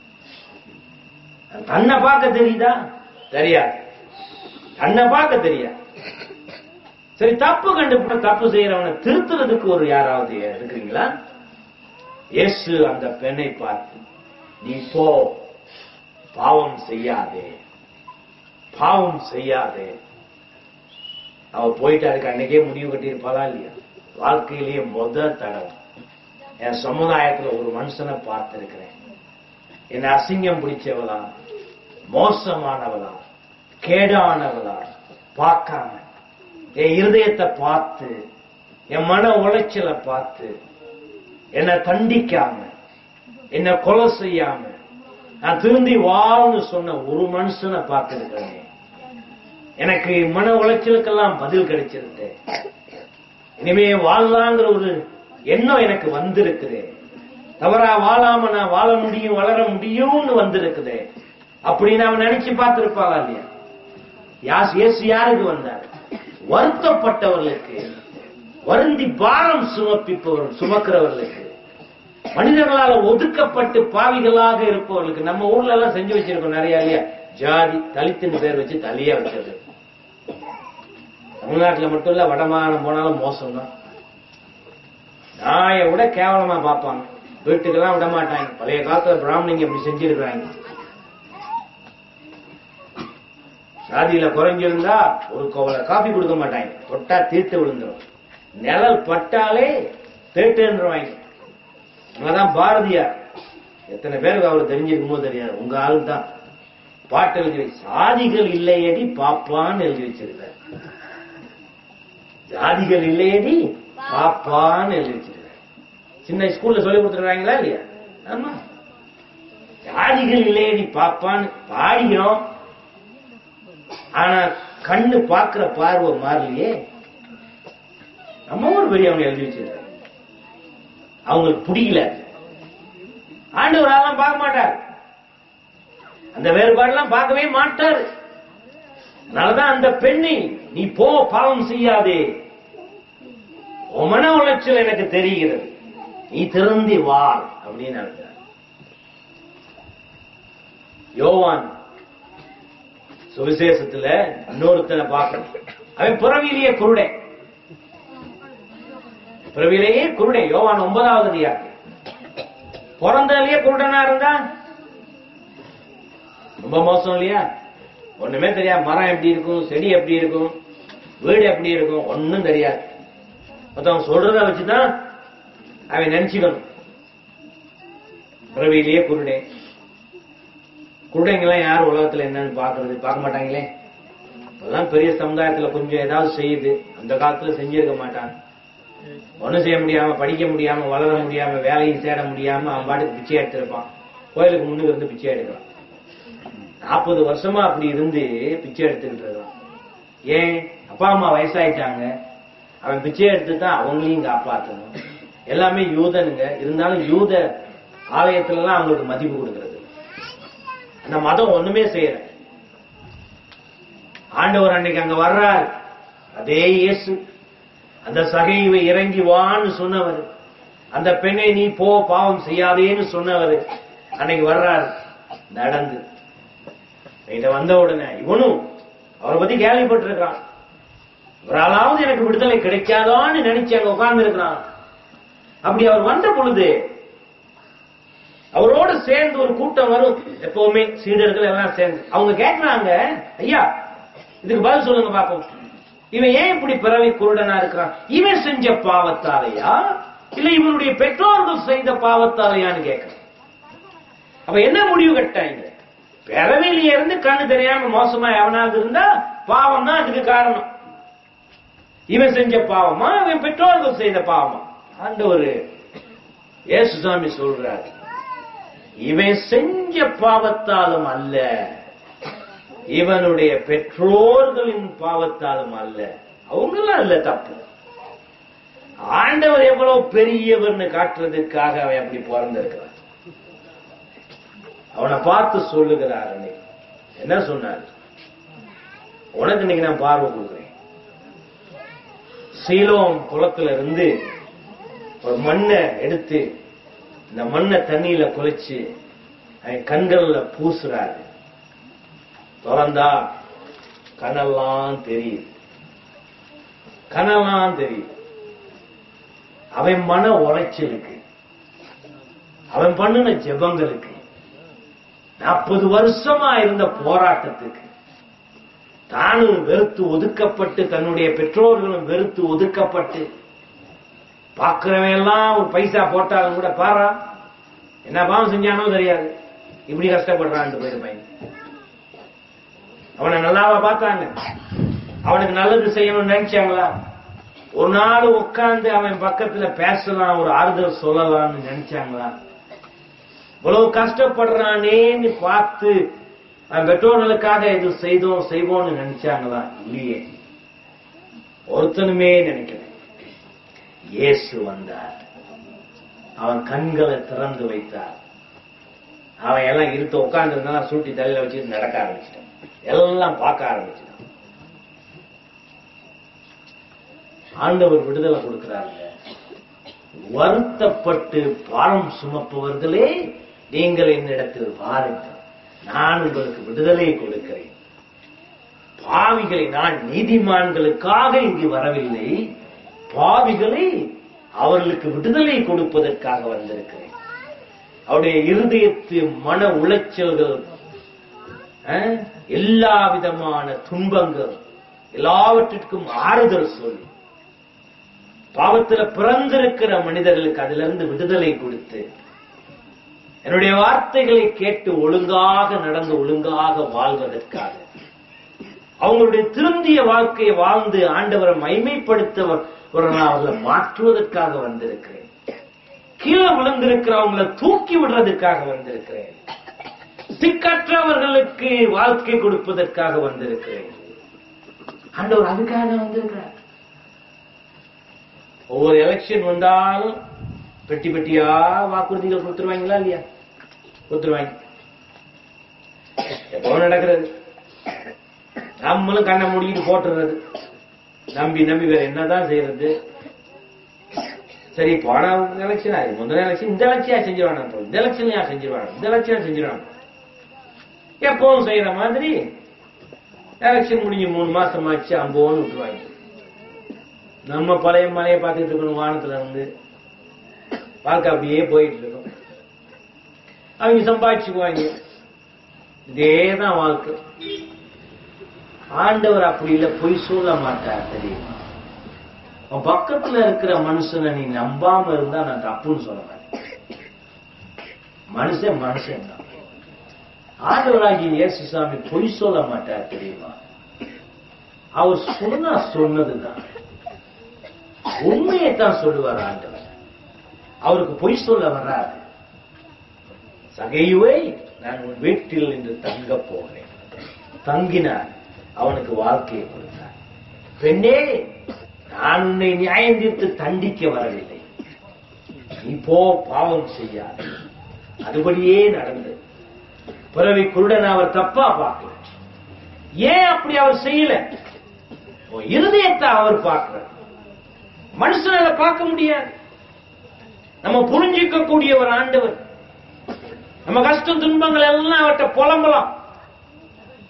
கண்ணை பார்க்க தெரியுதா தெரியாது கண்ணை பார்க்க தெரியாது சரி தப்பு கண்டுபிடி தப்பு செய்யறவனை திருத்துறதுக்கு ஒரு யாராவது இருக்கிறீங்களா இயேசு அந்த பெண்ணை பார்த்து நீ போ பாவம் செய்யாதே பாவம் செய்யாதே அவ போயிட்டு அதுக்கு அன்னைக்கே முடிவு கட்டியிருப்பாளா இல்லையா வாழ்க்கையிலேயே முத தடவை என் சமுதாயத்துல ஒரு மனுஷனை பார்த்திருக்கிறேன் என்ன அசிங்கம் பிடிச்சவளா மோசமானவளா கேடானவளா பார்க்காம என் இருதயத்தை பார்த்து என் மன உளைச்சலை பார்த்து என்னை தண்டிக்காம என்னை கொலை செய்யாம நான் திரும்பி வாழ்னு சொன்ன ஒரு மனுஷனை பார்த்திருக்கிறேன் எனக்கு மன உளைச்சலுக்கெல்லாம் பதில் கிடைச்சிருக்கு இனிமே வாழலாங்கிற ஒரு எண்ணம் எனக்கு வந்திருக்குது தவறா வாழாம நான் வாழ முடியும் வளர முடியும்னு வந்திருக்குது அப்படின்னு அவன் நினைச்சு பார்த்திருப்பாளா இல்லையா யாஸ் இயேசு யாருக்கு வந்தார் வருத்தப்பட்டவர்களுக்கு வருந்தி பாரம் சுமப்பிப்பவர் சுமக்கிறவர்களுக்கு மனிதர்களால் ஒதுக்கப்பட்டு பாவிகளாக இருப்பவர்களுக்கு நம்ம ஊர்ல எல்லாம் செஞ்சு வச்சிருக்கோம் நிறைய இல்லையா ஜாதி தலித்தின் பேர் வச்சு தலியா வச்சிருக்கு தமிழ்நாட்டுல மட்டும் இல்ல வடமாநிலம் போனாலும் மோசம் தான் நாயை விட கேவலமா பார்ப்பாங்க வீட்டுக்கெல்லாம் விட மாட்டாங்க பழைய காலத்துல பிராமணிங்க இப்படி செஞ்சிருக்கிறாங்க சாதியில குறைஞ்சிருந்தா ஒரு கோவலை காபி கொடுக்க மாட்டாங்க தொட்டா தீர்த்து விழுந்துரும் நிழல் பட்டாலே தேட்டுன்றவாங்க அங்கதான் பாரதியார் எத்தனை பேருக்கு அவர் தெரிஞ்சிருக்குமோ தெரியாது உங்க ஆளு தான் பாட்டு எழுதி வை- சாதிகள் இல்லையடி பாப்பான்னு எழுதி வச்சிருக்காரு ஜாதிகள் இல்லையடி பாப்பான்னு எழுதி வச்சிருக்காரு சின்ன ஸ்கூல்ல சொல்லி கொடுத்துருக்காங்களா இல்லையா ஆமா ஜாதிகள் இல்லையடி பாப்பான்னு பாடிக்கிறோம் ஆனா கண்ணு பாக்குற பார்வை மாறலையே நம்ம ஊர் பெரியவங்க எழுதி வச்சிருக்காங்க அவங்களுக்கு பிடிக்கல ஆண்டவர் அதெல்லாம் பார்க்க மாட்டார் அந்த வேறுபாடெல்லாம் பார்க்கவே மாட்டார் அதனாலதான் அந்த பெண்ணை நீ போ பாவம் செய்யாதே உன் மன உளைச்சல் எனக்கு தெரிகிறது நீ திருந்தி வாழ் அப்படின்னு அழுகிறார் யோவான் சுவிசேஷத்துல இன்னொருத்தனை பார்க்கணும் அவன் பிறவியிலேயே குருடன் பிறவிலேயே குருடன் யோவான் ஒன்பதாவது அதிகாரம் பிறந்ததுலயே குருடனா இருந்தா ரொம்ப மோசம் இல்லையா ஒண்ணுமே தெரியாது மரம் எப்படி இருக்கும் செடி எப்படி இருக்கும் வீடு எப்படி இருக்கும் ஒண்ணும் தெரியாது மொத்தம் சொல்றத வச்சுதான் அவன் நினைச்சுக்கணும் பிறவியிலேயே குருடே குருடைங்கெல்லாம் யார் உலகத்துல என்னன்னு பாக்குறது பார்க்க மாட்டாங்களே இப்பெல்லாம் பெரிய சமுதாயத்துல கொஞ்சம் ஏதாவது செய்யுது அந்த காலத்துல செஞ்சிருக்க மாட்டாங்க ஒண்ணும் செய்ய முடியாம படிக்க முடியாம வளர முடியாம வேலையும் தேட முடியாம அவன் பாட்டுக்கு பிச்சை எடுத்திருப்பான் கோயிலுக்கு முன்னுக்கு இருந்து பிச்சை எடுக்கிறான் நாற்பது வருஷமா அப்படி இருந்து பிச்சை எடுத்துக்கிட்டு இருக்கான் ஏன் அப்பா அம்மா வயசாயிட்டாங்க அவன் பிச்சை எடுத்து தான் அவங்களையும் காப்பாற்றணும் எல்லாமே யூதனுங்க இருந்தாலும் யூத ஆலயத்துல எல்லாம் அவங்களுக்கு மதிப்பு கொடுக்கறது அந்த மதம் ஒண்ணுமே செய்யல ஆண்டவர் அன்னைக்கு அங்க வர்றார் அதே இயேசு அந்த சகைவை இறங்கி வான்னு சொன்னவர் அந்த பெண்ணை நீ போ பாவம் செய்யாதேன்னு சொன்னவர் அன்னைக்கு வர்றார் நடந்து இத வந்த உடனே இவனும் அவரை பத்தி கேள்விப்பட்டிருக்கிறான் இவராலாவது எனக்கு விடுதலை கிடைக்காதான்னு நினைச்சு அங்க உட்கார்ந்து இருக்கிறான் அப்படி அவர் வந்த பொழுது அவரோட சேர்ந்து ஒரு கூட்டம் வரும் எப்பவுமே சீடர்கள் எல்லாம் சேர்ந்து அவங்க கேட்கிறாங்க ஐயா இதுக்கு பதில் சொல்லுங்க பாப்போம் இவன் ஏன் இப்படி பிறவி குருடனா இருக்கிறான் இவன் செஞ்ச பாவத்தாலையா இல்ல இவனுடைய பெற்றோர்கள் செய்த பாவத்தாலையான்னு கேட்கிறான் அப்ப என்ன முடிவு கட்டாங்க பிறவியில இருந்து கண்ணு தெரியாம மோசமா எவனாவது இருந்தா பாவம் தான் அதுக்கு காரணம் இவன் செஞ்ச பாவமா இவன் பெற்றோர்கள் செய்த பாவமா ஆண்டவர் இயேசுசாமி சொல்றாரு இவன் செஞ்ச பாவத்தாலும் அல்ல இவனுடைய பெற்றோர்களின் பாவத்தாலும் அல்ல அவங்களும் அல்ல தப்பு ஆண்டவர் எவ்வளவு பெரியவர்னு காட்டுறதுக்காக அவன் அப்படி பிறந்திருக்கிறான் அவனை பார்த்து சொல்லுகிறார் அன்னைக்கு என்ன சொன்னார் உனக்கு இன்னைக்கு நான் பார்வை கொடுக்குறேன் சீலோம் குளத்துல இருந்து ஒரு மண்ணை எடுத்து இந்த மண்ணை தண்ணியில குலைச்சு அவன் கண்கள்ல பூசுறாரு திறந்தா கனெல்லாம் தெரியுது கனெல்லாம் தெரியுது அவன் மன உளைச்சலுக்கு அவன் பண்ணின ஜெபங்களுக்கு நாற்பது வருஷமா இருந்த போராட்டத்துக்கு தானும் வெறுத்து ஒதுக்கப்பட்டு தன்னுடைய பெற்றோர்களும் வெறுத்து ஒதுக்கப்பட்டு பார்க்கிறவன் எல்லாம் ஒரு பைசா போட்டாலும் கூட பாரா என்ன பாவம் செஞ்சானோ தெரியாது இப்படி கஷ்டப்படுறான் போயிரு பையன் அவனை நல்லாவா பார்த்தாங்க அவனுக்கு நல்லது செய்யணும்னு நினைச்சாங்களா ஒரு நாள் உட்கார்ந்து அவன் பக்கத்துல பேசலாம் ஒரு ஆறுதல் சொல்லலாம்னு நினைச்சாங்களா இவ்வளவு கஷ்டப்படுறானேன்னு பார்த்து அவன் பெற்றோர்களுக்காக இது செய்தோம் செய்வோம்னு நினைச்சாங்களா இல்லையே ஒருத்தனுமே நினைக்கல இயேசு வந்தார் அவன் கண்களை திறந்து வைத்தார் அவன் எல்லாம் இருக்க உட்கார்ந்து இருந்தா சூட்டி தலையில வச்சுட்டு நடக்க ஆரம்பிச்சிட்டான் எல்லாம் பார்க்க ஆரம்பிச்சிட்டான் ஆண்டவர் விடுதலை கொடுக்கிறாங்க வருத்தப்பட்டு பாரம் சுமப்பவர்களே நீங்கள் என்னிடத்தில் வாருங்கள் நான் உங்களுக்கு விடுதலை கொடுக்கிறேன் பாவிகளை நான் நீதிமான்களுக்காக இங்கு வரவில்லை பாவிகளை அவர்களுக்கு விடுதலை கொடுப்பதற்காக வந்திருக்கிறேன் அவருடைய இருதயத்து மன உளைச்சல்கள் அஹ், எல்லா விதமான துன்பங்கள் எல்லாவற்றிற்கும் ஆறுதல் சொல்லி பாவத்துல பிறந்திருக்கிற மனிதர்களுக்கு அதிலிருந்து விடுதலை கொடுத்து என்னுடைய வார்த்தைகளை கேட்டு ஒழுங்காக நடந்து ஒழுங்காக வாழ்வதற்காக அவங்களுடைய திருந்திய வாழ்க்கையை வாழ்ந்து ஆண்டவரை மைமைப்படுத்த அவர்களை மாற்றுவதற்காக வந்திருக்கிறேன் கீழே விழுந்திருக்கிறவங்களை தூக்கி விடுறதுக்காக வந்திருக்கிறேன் திக்கற்றவர்களுக்கு வாழ்க்கை கொடுப்பதற்காக வந்திருக்கிறேன் ஆண்டவர் அதுக்காக வந்திருக்கிறார் ஒவ்வொரு எலெக்ஷன் வந்தாலும் பெட்டி பெட்டியா வாக்குறுதிகள் கொடுத்துருவாங்களா இல்லையா கொடுத்துருவாங்க எப்போ நடக்கிறது நம்மளும் கண்ணை மூடிட்டு போட்டுறது நம்பி நம்பி வேற என்னதான் செய்யறது சரி போன எலெக்ஷன் அது முதல் எலெக்ஷன் இந்த எலெக்ஷன் செஞ்சிருவாங்க இப்போ இந்த எலெக்ஷன் யார் செஞ்சிருவாங்க இந்த எலெக்ஷன் செஞ்சிருவாங்க எப்பவும் செய்யற மாதிரி எலெக்ஷன் முடிஞ்சு மூணு மாசம் ஆச்சு அம்போன்னு விட்டுருவாங்க நம்ம பழைய மலையை பார்த்துட்டு இருக்கணும் வானத்துல இருந்து வாழ்க்கை அப்படியே போயிட்டு இருக்கும் அவங்க சம்பாதிச்சுக்குவாங்க இதேதான் வாழ்க்கை ஆண்டவர் அப்படி இல்ல பொய் சொல்ல மாட்டார் தெரியுமா உன் பக்கத்துல இருக்கிற மனுஷனை நீ நம்பாம இருந்தா நான் தப்புன்னு சொல்ல மாட்டேன் மனுஷன் மனுஷன் தான் ஆண்டவராகிய இயேசு சாமி பொய் சொல்ல மாட்டார் தெரியுமா அவர் சொன்னா சொன்னதுதான் உண்மையை தான் சொல்லுவார் ஆண்டவர் அவருக்கு பொய் சொல்ல வராது சகையுவை நான் உன் வீட்டில் இன்று தங்க போகிறேன் தங்கினார் அவனுக்கு வாழ்க்கையை கொடுத்தார் பெண்ணே நான் உன்னை நியாயம் தீர்த்து தண்டிக்க வரவில்லை நீ போ பாவம் செய்யாது அதுபடியே நடந்தது பிறவி குருடன் அவர் தப்பா பார்க்கல ஏன் அப்படி அவர் செய்யல உன் இருதயத்தை அவர் பார்க்கிறார் மனுஷனால பார்க்க முடியாது நம்ம புரிஞ்சிக்க கூடிய ஒரு ஆண்டவர் நம்ம கஷ்டம் துன்பங்கள் எல்லாம் அவர்கிட்ட புலம்பலாம்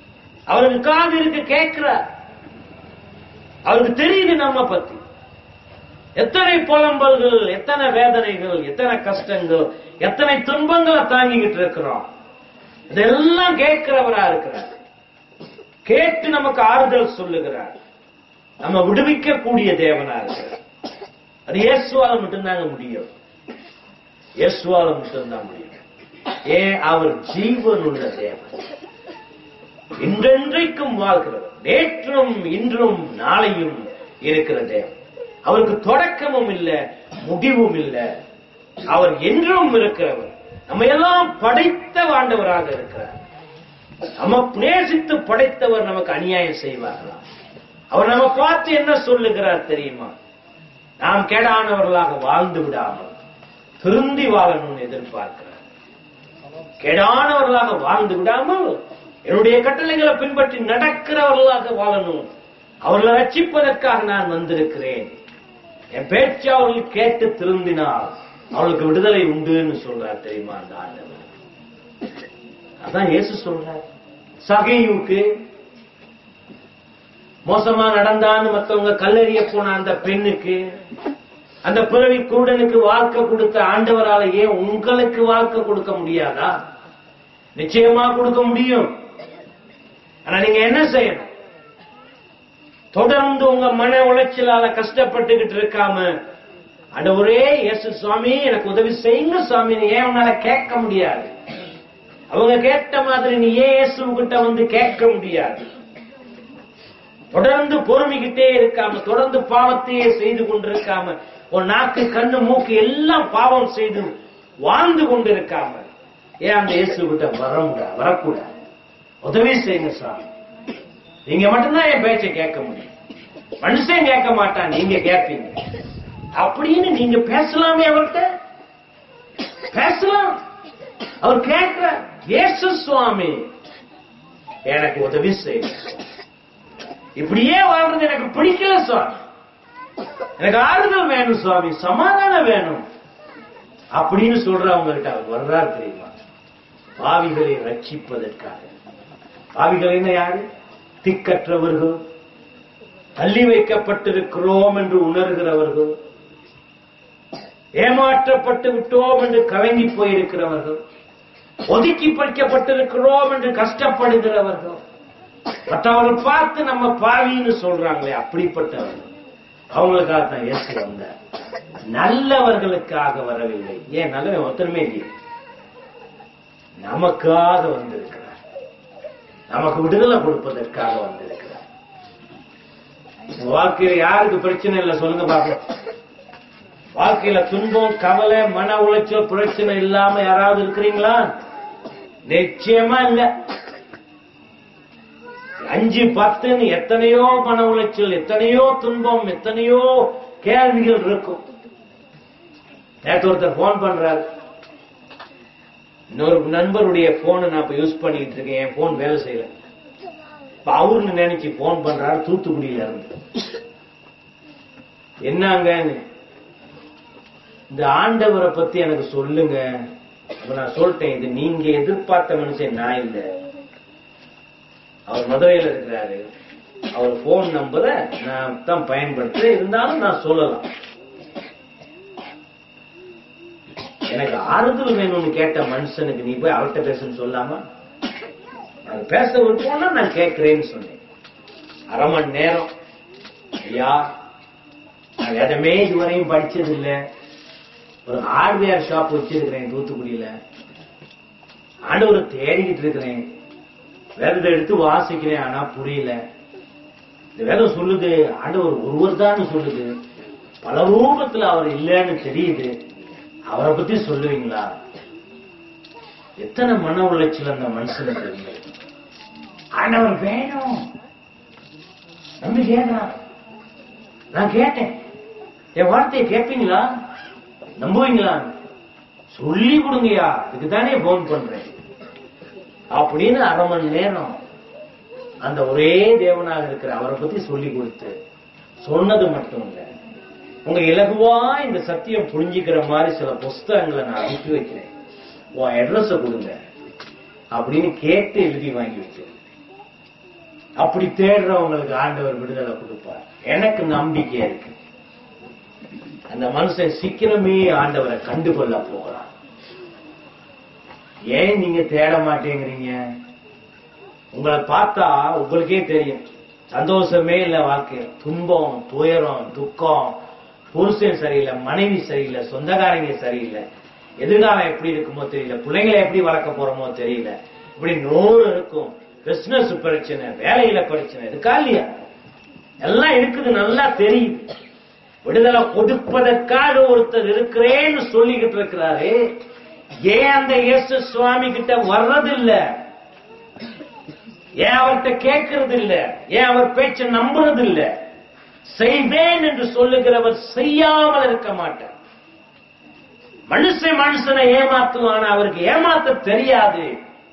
அவருக்கு காது இருக்கு கேட்கிறார் அவருக்கு தெரியுது நம்ம பத்தி எத்தனை புலம்பல்கள் எத்தனை வேதனைகள் எத்தனை கஷ்டங்கள் எத்தனை துன்பங்களை தாங்கிக்கிட்டு இருக்கிறோம் இதெல்லாம் கேட்கிறவரா இருக்கிறார் கேட்டு நமக்கு ஆறுதல் சொல்லுகிறார் நம்ம விடுவிக்க கூடிய தேவனா இருக்கிறார் அது இயேசுவால மட்டும்தாங்க முடியும் இயேசுவால மட்டும்தான் முடியும் ஏன் அவர் ஜீவன் உள்ள தேவன் இன்றென்றைக்கும் வாழ்கிறவர் நேற்றும் இன்றும் நாளையும் இருக்கிற தேவன் அவருக்கு தொடக்கமும் இல்ல முடிவும் இல்ல அவர் என்றும் இருக்கிறவர் நம்ம எல்லாம் படைத்த ஆண்டவராக இருக்கிறார் நம்ம நேசித்து படைத்தவர் நமக்கு அநியாயம் செய்வார்களா அவர் நம்ம பார்த்து என்ன சொல்லுகிறார் தெரியுமா நாம் கேடானவர்களாக வாழ்ந்து விடாமல் திருந்தி வாழணும்னு எதிர்பார்க்கிறார் கேடானவர்களாக வாழ்ந்து விடாமல் என்னுடைய கட்டளைகளை பின்பற்றி நடக்கிறவர்களாக வாழணும் அவர்களை ரட்சிப்பதற்காக நான் வந்திருக்கிறேன் என் பேச்சு அவர்கள் கேட்டு திருந்தினால் அவளுக்கு விடுதலை உண்டுன்னு சொல்றார் தெரியுமா அந்த ஆண்டவர் அதான் இயேசு சொல்றார் சகையுக்கு மோசமா நடந்தான்னு மத்தவங்க கல்லறிய போன அந்த பெண்ணுக்கு அந்த பிறவி குருடனுக்கு வாழ்க்கை கொடுத்த ஆண்டவரால ஏன் உங்களுக்கு வாழ்க்கை கொடுக்க முடியாதா நிச்சயமா கொடுக்க முடியும் ஆனா நீங்க என்ன செய்யணும் தொடர்ந்து உங்க மன உளைச்சலால கஷ்டப்பட்டுக்கிட்டு இருக்காம ஆண்டவரே இயேசு சுவாமி எனக்கு உதவி செய்யுங்க சுவாமி ஏன் உன்னால கேட்க முடியாது அவங்க கேட்ட மாதிரி நீ ஏன் இயேசு கிட்ட வந்து கேட்க முடியாது தொடர்ந்து பொறுமிக்கிட்டே இருக்காம தொடர்ந்து பாவத்தையே செய்து கொண்டிருக்காம உன் நாக்கு கண்ணு மூக்கு எல்லாம் பாவம் செய்து வாழ்ந்து கொண்டிருக்காம ஏன் அந்த இயேசு கிட்ட வர முடியாது வரக்கூடாது உதவி செய்யுங்க சாமி நீங்க மட்டும்தான் என் பேச்சை கேட்க முடியும் மனுஷன் கேட்க மாட்டான் நீங்க கேட்பீங்க அப்படின்னு நீங்க பேசலாமே அவர்கிட்ட பேசலாம் அவர் கேட்கிற இயேசு சுவாமி எனக்கு உதவி செய்யுங்க இப்படியே வாழ்றது எனக்கு பிடிக்கல சுவாமி எனக்கு ஆறுதல் வேணும் சுவாமி சமாதானம் வேணும் அப்படின்னு சொல்றவங்க கிட்ட அவர் வர்றாரு தெரியுமா பாவிகளை ரட்சிப்பதற்காக பாவிகள் என்ன யாரு திக்கற்றவர்கள் தள்ளி வைக்கப்பட்டிருக்கிறோம் என்று உணர்கிறவர்கள் ஏமாற்றப்பட்டு விட்டோம் என்று கலங்கி போயிருக்கிறவர்கள் ஒதுக்கி படிக்கப்பட்டிருக்கிறோம் என்று கஷ்டப்படுகிறவர்கள் மற்றவர்கள் பார்த்து நம்ம பாவின்னு சொல்றாங்களே அப்படிப்பட்டவர்கள் அவங்களுக்காக தான் இயேசு வந்தார் நல்லவர்களுக்காக வரவில்லை ஏன் நல்லவன் ஒருத்தருமே இல்லையே நமக்காக வந்திருக்கிறார் நமக்கு விடுதலை கொடுப்பதற்காக வந்திருக்கிறார் உங்க வாழ்க்கையில யாருக்கு பிரச்சனை இல்லை சொல்லுங்க பாப்போம் வாழ்க்கையில துன்பம் கவலை மன உளைச்சல் பிரச்சனை இல்லாம யாராவது இருக்கிறீங்களா நிச்சயமா இல்ல அஞ்சு பத்துன்னு எத்தனையோ மன உளைச்சல் எத்தனையோ துன்பம் எத்தனையோ கேள்விகள் இருக்கும் நேற்று ஒருத்தர் போன் பண்றாரு இன்னொரு நண்பருடைய போனை நான் இப்ப யூஸ் பண்ணிட்டு இருக்கேன் என் போன் வேலை செய்யல இப்ப அவருன்னு நினைச்சு போன் பண்றாரு தூத்துக்குடியில இருந்து என்னங்கன்னு இந்த ஆண்டவரை பத்தி எனக்கு சொல்லுங்க அப்ப நான் சொல்லிட்டேன் இது நீங்க எதிர்பார்த்த மனுஷன் நான் இல்ல அவர் மதுரையில இருக்கிறாரு அவர் போன் நம்பரை நான் தான் பயன்படுத்துறேன் இருந்தாலும் நான் சொல்லலாம் எனக்கு ஆறுதல் வேணும்னு கேட்ட மனுஷனுக்கு நீ போய் அவர்கிட்ட பேசுன்னு சொல்லாம அது பேச விருப்பம்னா நான் கேட்கிறேன்னு சொன்னேன் அரை மணி நேரம் ஐயா நான் எதுவுமே இதுவரையும் படிச்சது இல்ல ஒரு ஹார்ட்வேர் ஷாப் வச்சிருக்கிறேன் தூத்துக்குடியில ஆண்டவரை தேடிக்கிட்டு இருக்கிறேன் வேதத்தை எடுத்து வாசிக்கிறேன் ஆனா புரியல இந்த வேதம் சொல்லுது ஆண்டவர் ஒருவர் தான் சொல்லுது பல ரூபத்துல அவர் இல்லைன்னு தெரியுது அவரை பத்தி சொல்லுவீங்களா எத்தனை மன உளைச்சல் அந்த மனுஷனுக்கு இருக்கு ஆண்டவர் வேணும் நம்பி கேட்கிறான் நான் கேட்டேன் என் வார்த்தையை கேட்பீங்களா நம்புவீங்களா சொல்லி கொடுங்கய்யா இதுக்கு தானே போன் பண்றேன் அப்படின்னு அரை மணி நேரம் அந்த ஒரே தேவனாக இருக்கிற அவரை பத்தி சொல்லி கொடுத்து சொன்னது மட்டும் இல்ல உங்க இலகுவா இந்த சத்தியம் புரிஞ்சுக்கிற மாதிரி சில புஸ்தகங்களை நான் அனுப்பி வைக்கிறேன் உன் அட்ரஸ கொடுங்க அப்படின்னு கேட்டு எழுதி வாங்கி வச்சேன் அப்படி தேடுறவங்களுக்கு ஆண்டவர் விடுதலை கொடுப்பார் எனக்கு நம்பிக்கை இருக்கு அந்த மனுஷன் சீக்கிரமே ஆண்டவரை கண்டுகொள்ள போகிறான் ஏன் நீங்க தேட மாட்டேங்கிறீங்க உங்களை பார்த்தா உங்களுக்கே தெரியும் சந்தோஷமே இல்ல வாழ்க்கையில் துன்பம் துயரம் துக்கம் புருஷன் சரியில்லை மனைவி சரியில்லை சொந்தக்காரங்க சரியில்லை எதிர்காலம் எப்படி இருக்குமோ தெரியல பிள்ளைங்களை எப்படி வளர்க்க போறோமோ தெரியல இப்படி நூறு இருக்கும் பிசினஸ் பிரச்சனை வேலையில பிரச்சனை இருக்கா இல்லையா எல்லாம் இருக்குது நல்லா தெரியும் விடுதலை கொடுப்பதற்காக ஒருத்தர் இருக்கிறேன்னு சொல்லிக்கிட்டு இருக்கிறாரு ஏன் அந்த இயேசு சுவாமி கிட்ட வர்றதில்லை ஏன் அவர்கிட்ட கேட்கறது இல்ல ஏன் அவர் பேச்ச நம்புறது இல்ல செய்வேன் என்று சொல்லுகிறவர் செய்யாமல் இருக்க மாட்டார் மனுஷன் மனுஷனை ஏமாத்துவான் அவருக்கு ஏமாத்த தெரியாது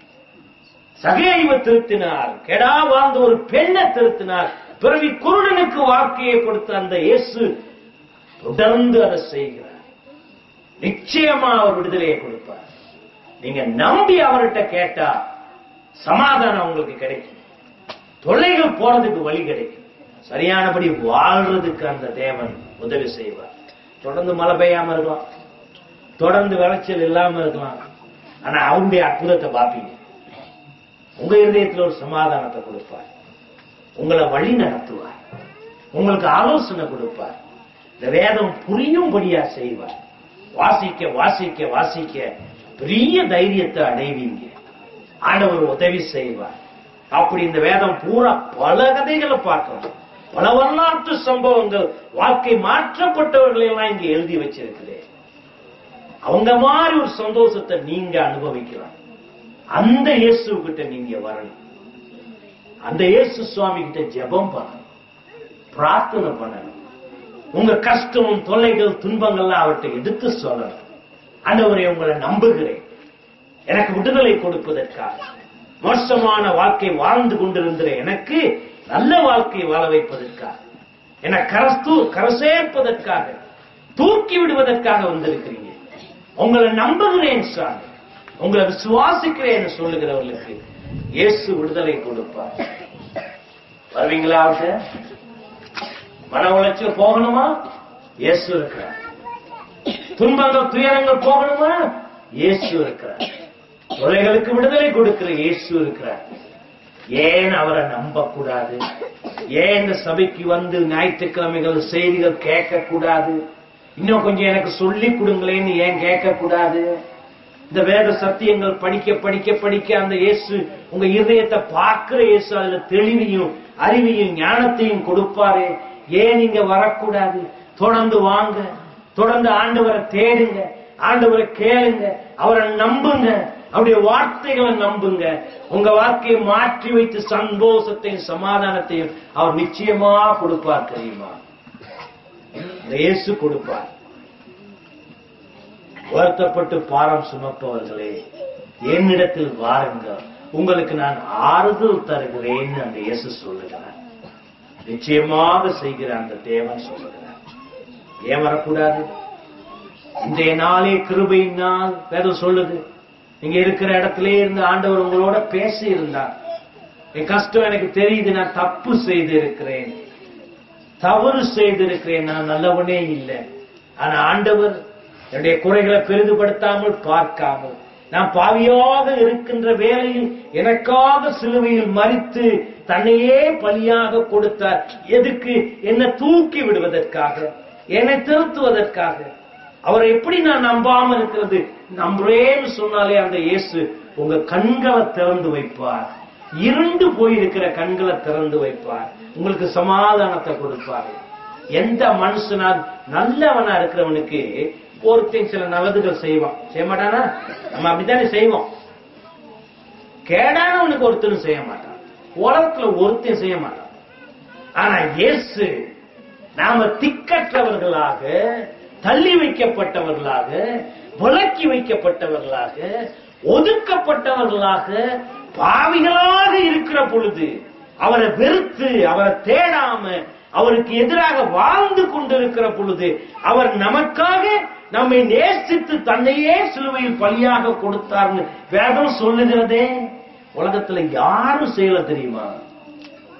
சகைவை திருத்தினார் கெடா வாழ்ந்த ஒரு பெண்ணை திருத்தினார் பிறவி குருடனுக்கு வாழ்க்கையை கொடுத்த அந்த இயேசு தொடர்ந்து அதை செய்கிறார் நிச்சயமா அவர் விடுதலையை கொடுப்பார் நீங்க நம்பி அவர்கிட்ட கேட்டா சமாதானம் உங்களுக்கு கிடைக்கும் தொல்லைகள் போறதுக்கு வழி கிடைக்கும் சரியானபடி வாழ்றதுக்கு அந்த தேவன் உதவி செய்வார் தொடர்ந்து மழை பெய்யாம இருக்கலாம் தொடர்ந்து விளைச்சல் இல்லாம இருக்கலாம் ஆனா அவருடைய அற்புதத்தை பார்ப்பீங்க உங்க இருதயத்துல ஒரு சமாதானத்தை கொடுப்பார் உங்களை வழி நடத்துவார் உங்களுக்கு ஆலோசனை கொடுப்பார் இந்த வேதம் புரியும்படியா செய்வார் வாசிக்க வாசிக்க வாசிக்க பெரிய தைரியத்தை அடைவீங்க ஆண்டவர் உதவி செய்வார் அப்படி இந்த வேதம் பூரா பல கதைகளை பார்க்கலாம் பல வரலாற்று சம்பவங்கள் வாழ்க்கை மாற்றப்பட்டவர்களை எல்லாம் இங்க எழுதி வச்சிருக்கிறேன் அவங்க மாதிரி ஒரு சந்தோஷத்தை நீங்க அனுபவிக்கலாம் அந்த இயேசு கிட்ட நீங்க வரணும் அந்த இயேசு சுவாமி கிட்ட ஜெபம் பண்ணணும் பிரார்த்தனை பண்ணணும் உங்க கஷ்டம் தொல்லைகள் துன்பங்கள்லாம் அவர்கிட்ட எடுத்து சொல்லணும் ஆண்டவரை உங்களை நம்புகிறேன் எனக்கு விடுதலை கொடுப்பதற்காக மோசமான வாழ்க்கை வாழ்ந்து கொண்டிருந்த எனக்கு நல்ல வாழ்க்கை வாழ வைப்பதற்காக என கரஸ்து கரசேர்ப்பதற்காக தூக்கி விடுவதற்காக வந்திருக்கிறீங்க உங்களை நம்புகிறேன் சாமி உங்களை விசுவாசிக்கிறேன் சொல்லுகிறவர்களுக்கு இயேசு விடுதலை கொடுப்பார் வருவீங்களா அவர்கிட்ட மன உளைச்சல் போகணுமா இயேசு இருக்கிறார் துன்பங்கள் துயரங்கள் போகணுமா இயேசு இருக்கிறார் தொலைகளுக்கு விடுதலை கொடுக்கிற இயேசு இருக்கிறார் ஏன் அவரை நம்ப கூடாது ஏன் இந்த சபைக்கு வந்து ஞாயிற்றுக்கிழமைகள் செய்திகள் கேட்க கூடாது இன்னும் கொஞ்சம் எனக்கு சொல்லி கொடுங்களேன்னு ஏன் கேட்க கூடாது இந்த வேத சத்தியங்கள் படிக்க படிக்க படிக்க அந்த இயேசு உங்க இருதயத்தை பார்க்கிற இயேசு அதுல தெளிவையும் அறிவையும் ஞானத்தையும் கொடுப்பாரு ஏன் நீங்க வரக்கூடாது தொடர்ந்து வாங்க தொடர்ந்து ஆண்டவரை தேடுங்க ஆண்டவரை கேளுங்க அவரை நம்புங்க அவருடைய வார்த்தைகளை நம்புங்க உங்க வாழ்க்கையை மாற்றி வைத்து சந்தோஷத்தையும் சமாதானத்தையும் அவர் நிச்சயமா கொடுப்பார் தெரியுமா இந்த இயேசு கொடுப்பார் வருத்தப்பட்டு பாரம் சுமப்பவர்களே என்னிடத்தில் வாருங்கள் உங்களுக்கு நான் ஆறுதல் தருகிறேன்னு அந்த இயேசு சொல்லுகிறார் நிச்சயமாக செய்கிற அந்த தேவன் சொல்லுகிறார் ஏன் வரக்கூடாது இன்றைய நாளே கிருபையின் நாள் வேதம் சொல்லுது நீங்க இருக்கிற இடத்திலே இருந்து ஆண்டவர் உங்களோட பேசி இருந்தார் என் கஷ்டம் எனக்கு தெரியுது நான் தப்பு செய்து இருக்கிறேன் தவறு செய்திருக்கிறேன் நான் நல்லவனே இல்லை ஆனா ஆண்டவர் என்னுடைய குறைகளை பெரிதுபடுத்தாமல் பார்க்காமல் நான் பாவியாக இருக்கின்ற வேளையில் எனக்காக சிலுவையில் மறித்து தன்னையே பலியாக கொடுத்தார் எதுக்கு என்னை தூக்கி விடுவதற்காக என்னை திருத்துவதற்காக அவரை எப்படி நான் நம்பாம இருக்கிறது நம்புறேன்னு சொன்னாலே அந்த இயேசு உங்க கண்களை திறந்து வைப்பார் இருண்டு போயிருக்கிற கண்களை திறந்து வைப்பார் உங்களுக்கு சமாதானத்தை கொடுப்பார் எந்த மனுஷனா நல்லவனா இருக்கிறவனுக்கு ஒருத்தன் சில நல்லதுகள் செய்வான் செய்ய மாட்டானா நம்ம அப்படித்தானே செய்வோம் கேடானவனுக்கு ஒருத்தரும் செய்ய மாட்டான் உலகத்துல ஒருத்தன் செய்ய மாட்டான் ஆனா இயேசு நாம திக்கற்றவர்களாக தள்ளி வைக்கப்பட்டவர்களாக விலக்கி வைக்கப்பட்டவர்களாக ஒதுக்கப்பட்டவர்களாக பாவிகளாக இருக்கிற பொழுது அவரை வெறுத்து அவரை தேடாம அவருக்கு எதிராக வாழ்ந்து கொண்டிருக்கிற பொழுது அவர் நமக்காக நம்மை நேசித்து தன்னையே சிலுவையில் பலியாக கொடுத்தார்னு வேதம் சொல்லுகிறதே உலகத்துல யாரும் செய்யல தெரியுமா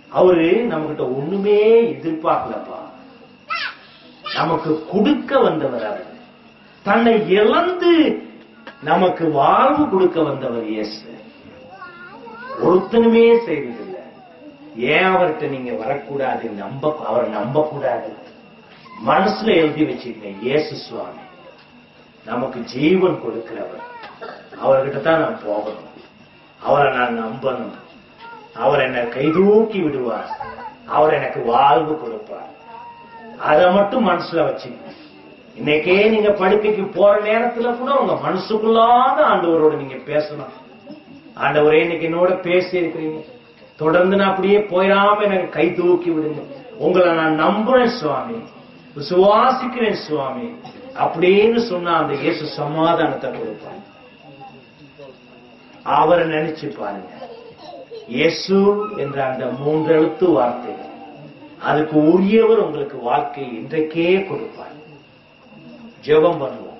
அவரு நம்மகிட்ட ஒண்ணுமே எதிர்பார்க்கலப்பா நமக்கு கொடுக்க வந்தவர் அவர் தன்னை இழந்து நமக்கு வாழ்வு கொடுக்க வந்தவர் இயேசு ஒருத்தனுமே செய்வதில்லை ஏன் அவர்கிட்ட நீங்க வரக்கூடாது நம்ப அவரை நம்ப கூடாது மனசுல எழுதி வச்சுக்கங்க இயேசு சுவாமி நமக்கு ஜீவன் கொடுக்கிறவர் அவர்கிட்ட தான் நான் போகணும் அவரை நான் நம்பணும் அவர் என்னை கைதூக்கி விடுவார் அவர் எனக்கு வாழ்வு கொடுப்பார் அதை மட்டும் மனசுல வச்சுக்கங்க இன்னைக்கே நீங்க படுக்கைக்கு போற நேரத்துல கூட உங்க மனசுக்குள்ளாத ஆண்டவரோட நீங்க பேசணும் ஆண்டவரே இன்னைக்கு என்னோட பேசி இருக்கிறீங்க தொடர்ந்து நான் அப்படியே போயிடாம எனக்கு கை தூக்கி விடுங்க உங்களை நான் நம்புறேன் சுவாமி விசுவாசிக்கிறேன் சுவாமி அப்படின்னு சொன்னா அந்த இயேசு சமாதானத்தை கொடுப்பார் அவரை நினைச்சு பாருங்க இயேசு என்ற அந்த மூன்று எழுத்து வார்த்தை அதுக்கு உரியவர் உங்களுக்கு வாழ்க்கை இன்றைக்கே கொடுப்பார் ஜெபம் பண்ணுவோம்